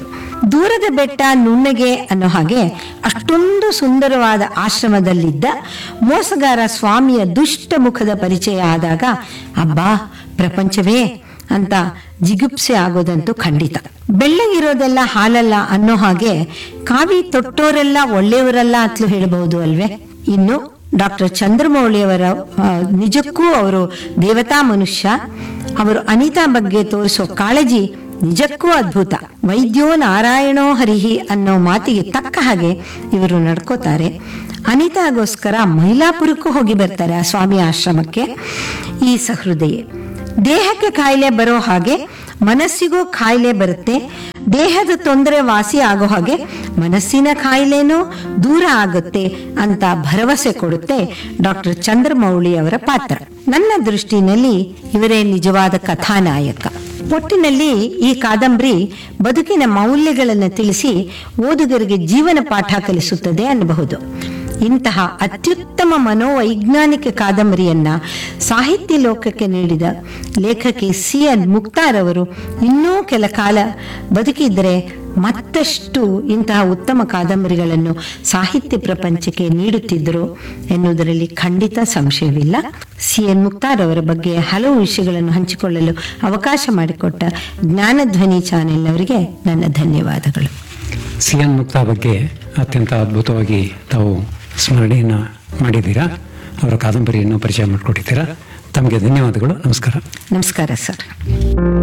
ದೂರದ ಬೆಟ್ಟ ನುಣ್ಣಗೆ ಅನ್ನೋ ಹಾಗೆ ಅಷ್ಟೊಂದು ಸುಂದರವಾದ ಆಶ್ರಮದಲ್ಲಿದ್ದ ಮೋಸಗಾರ ಸ್ವಾಮಿಯ ದುಷ್ಟ ಮುಖದ ಪರಿಚಯ ಆದಾಗ ಅಬ್ಬಾ ಪ್ರಪಂಚವೇ ಅಂತ ಜಿಗುಪ್ಸೆ ಆಗೋದಂತೂ ಖಂಡಿತ ಬೆಳ್ಳಗಿರೋದೆಲ್ಲ ಹಾಲಲ್ಲ ಅನ್ನೋ ಹಾಗೆ ಕಾವಿ ತೊಟ್ಟೋರೆಲ್ಲ ಒಳ್ಳೆಯವರಲ್ಲ ಅಂತಲೂ ಹೇಳಬಹುದು ಅಲ್ವೇ ಇನ್ನು ಡಾಕ್ಟರ್ ಚಂದ್ರಮೌಳಿಯವರ ಆ, ನಿಜಕ್ಕೂ ಅವರು ದೇವತಾ ಮನುಷ್ಯ ಅವರು ಅನಿತಾ ಬಗ್ಗೆ ತೋರಿಸೋ ಕಾಳಜಿ ನಿಜಕ್ಕೂ ಅದ್ಭುತ ವೈದ್ಯೋ ನಾರಾಯಣೋ ಹರಿಹಿ ಅನ್ನೋ ಮಾತಿಗೆ ತಕ್ಕ ಹಾಗೆ ಇವರು ನಡ್ಕೋತಾರೆ ಅನಿತಾಗೋಸ್ಕರ ಮೈಲಾಪುರಕ್ಕೂ ಹೋಗಿ ಬರ್ತಾರೆ ಆ ಸ್ವಾಮಿ ಆಶ್ರಮಕ್ಕೆ ಈ ಸಹೃದಯೆ ದೇಹಕ್ಕೆ ಕಾಯಿಲೆ ಬರೋ ಹಾಗೆ ಮನಸ್ಸಿಗೂ ಕಾಯಿಲೆ ಬರುತ್ತೆ ದೇಹದ ತೊಂದರೆ ವಾಸಿ ಆಗೋ ಹಾಗೆ ಮನಸ್ಸಿನ ಕಾಯಿಲೆನೂ ದೂರ ಆಗುತ್ತೆ ಅಂತ ಭರವಸೆ ಕೊಡುತ್ತೆ ಡಾಕ್ಟರ್ ಚಂದ್ರಮೌಳಿ ಅವರ ಪಾತ್ರ ನನ್ನ ದೃಷ್ಟಿನಲ್ಲಿ ಇವರೇ ನಿಜವಾದ ಕಥಾನಾಯಕ ಒಟ್ಟಿನಲ್ಲಿ ಈ ಕಾದಂಬರಿ ಬದುಕಿನ ಮೌಲ್ಯಗಳನ್ನು ತಿಳಿಸಿ ಓದುಗರಿಗೆ ಜೀವನ ಪಾಠ ಕಲಿಸುತ್ತದೆ ಅನ್ನಬಹುದು ಇಂತಹ ಅತ್ಯುತ್ತಮ ಮನೋವೈಜ್ಞಾನಿಕ ಕಾದಂಬರಿಯನ್ನ ಸಾಹಿತ್ಯ ಲೋಕಕ್ಕೆ ನೀಡಿದ ಲೇಖಕಿ ಸಿ ಎನ್ ಮುಕ್ತಾರ್ ಅವರು ಇನ್ನೂ ಕೆಲ ಕಾಲ ಬದುಕಿದ್ರೆ ಮತ್ತಷ್ಟು ಇಂತಹ ಉತ್ತಮ ಕಾದಂಬರಿಗಳನ್ನು ಸಾಹಿತ್ಯ ಪ್ರಪಂಚಕ್ಕೆ ನೀಡುತ್ತಿದ್ದರು ಎನ್ನುವುದರಲ್ಲಿ ಖಂಡಿತ ಸಂಶಯವಿಲ್ಲ ಸಿ ಎನ್ ಮುಕ್ತಾರ್ ಅವರ ಬಗ್ಗೆ ಹಲವು ವಿಷಯಗಳನ್ನು ಹಂಚಿಕೊಳ್ಳಲು ಅವಕಾಶ ಮಾಡಿಕೊಟ್ಟ ಜ್ಞಾನಧ್ವನಿ ಚಾನೆಲ್ ಅವರಿಗೆ ನನ್ನ ಧನ್ಯವಾದಗಳು ಸಿ ಎನ್ ಮುಕ್ತಾ ಬಗ್ಗೆ ಅತ್ಯಂತ ಅದ್ಭುತವಾಗಿ ತಾವು ಸ್ಮರಣೆಯನ್ನು ಮಾಡಿದ್ದೀರಾ ಅವರ ಕಾದಂಬರಿಯನ್ನು ಪರಿಚಯ ಮಾಡಿಕೊಟ್ಟಿದ್ದೀರಾ ತಮಗೆ ಧನ್ಯವಾದಗಳು ನಮಸ್ಕಾರ ನಮಸ್ಕಾರ ಸರ್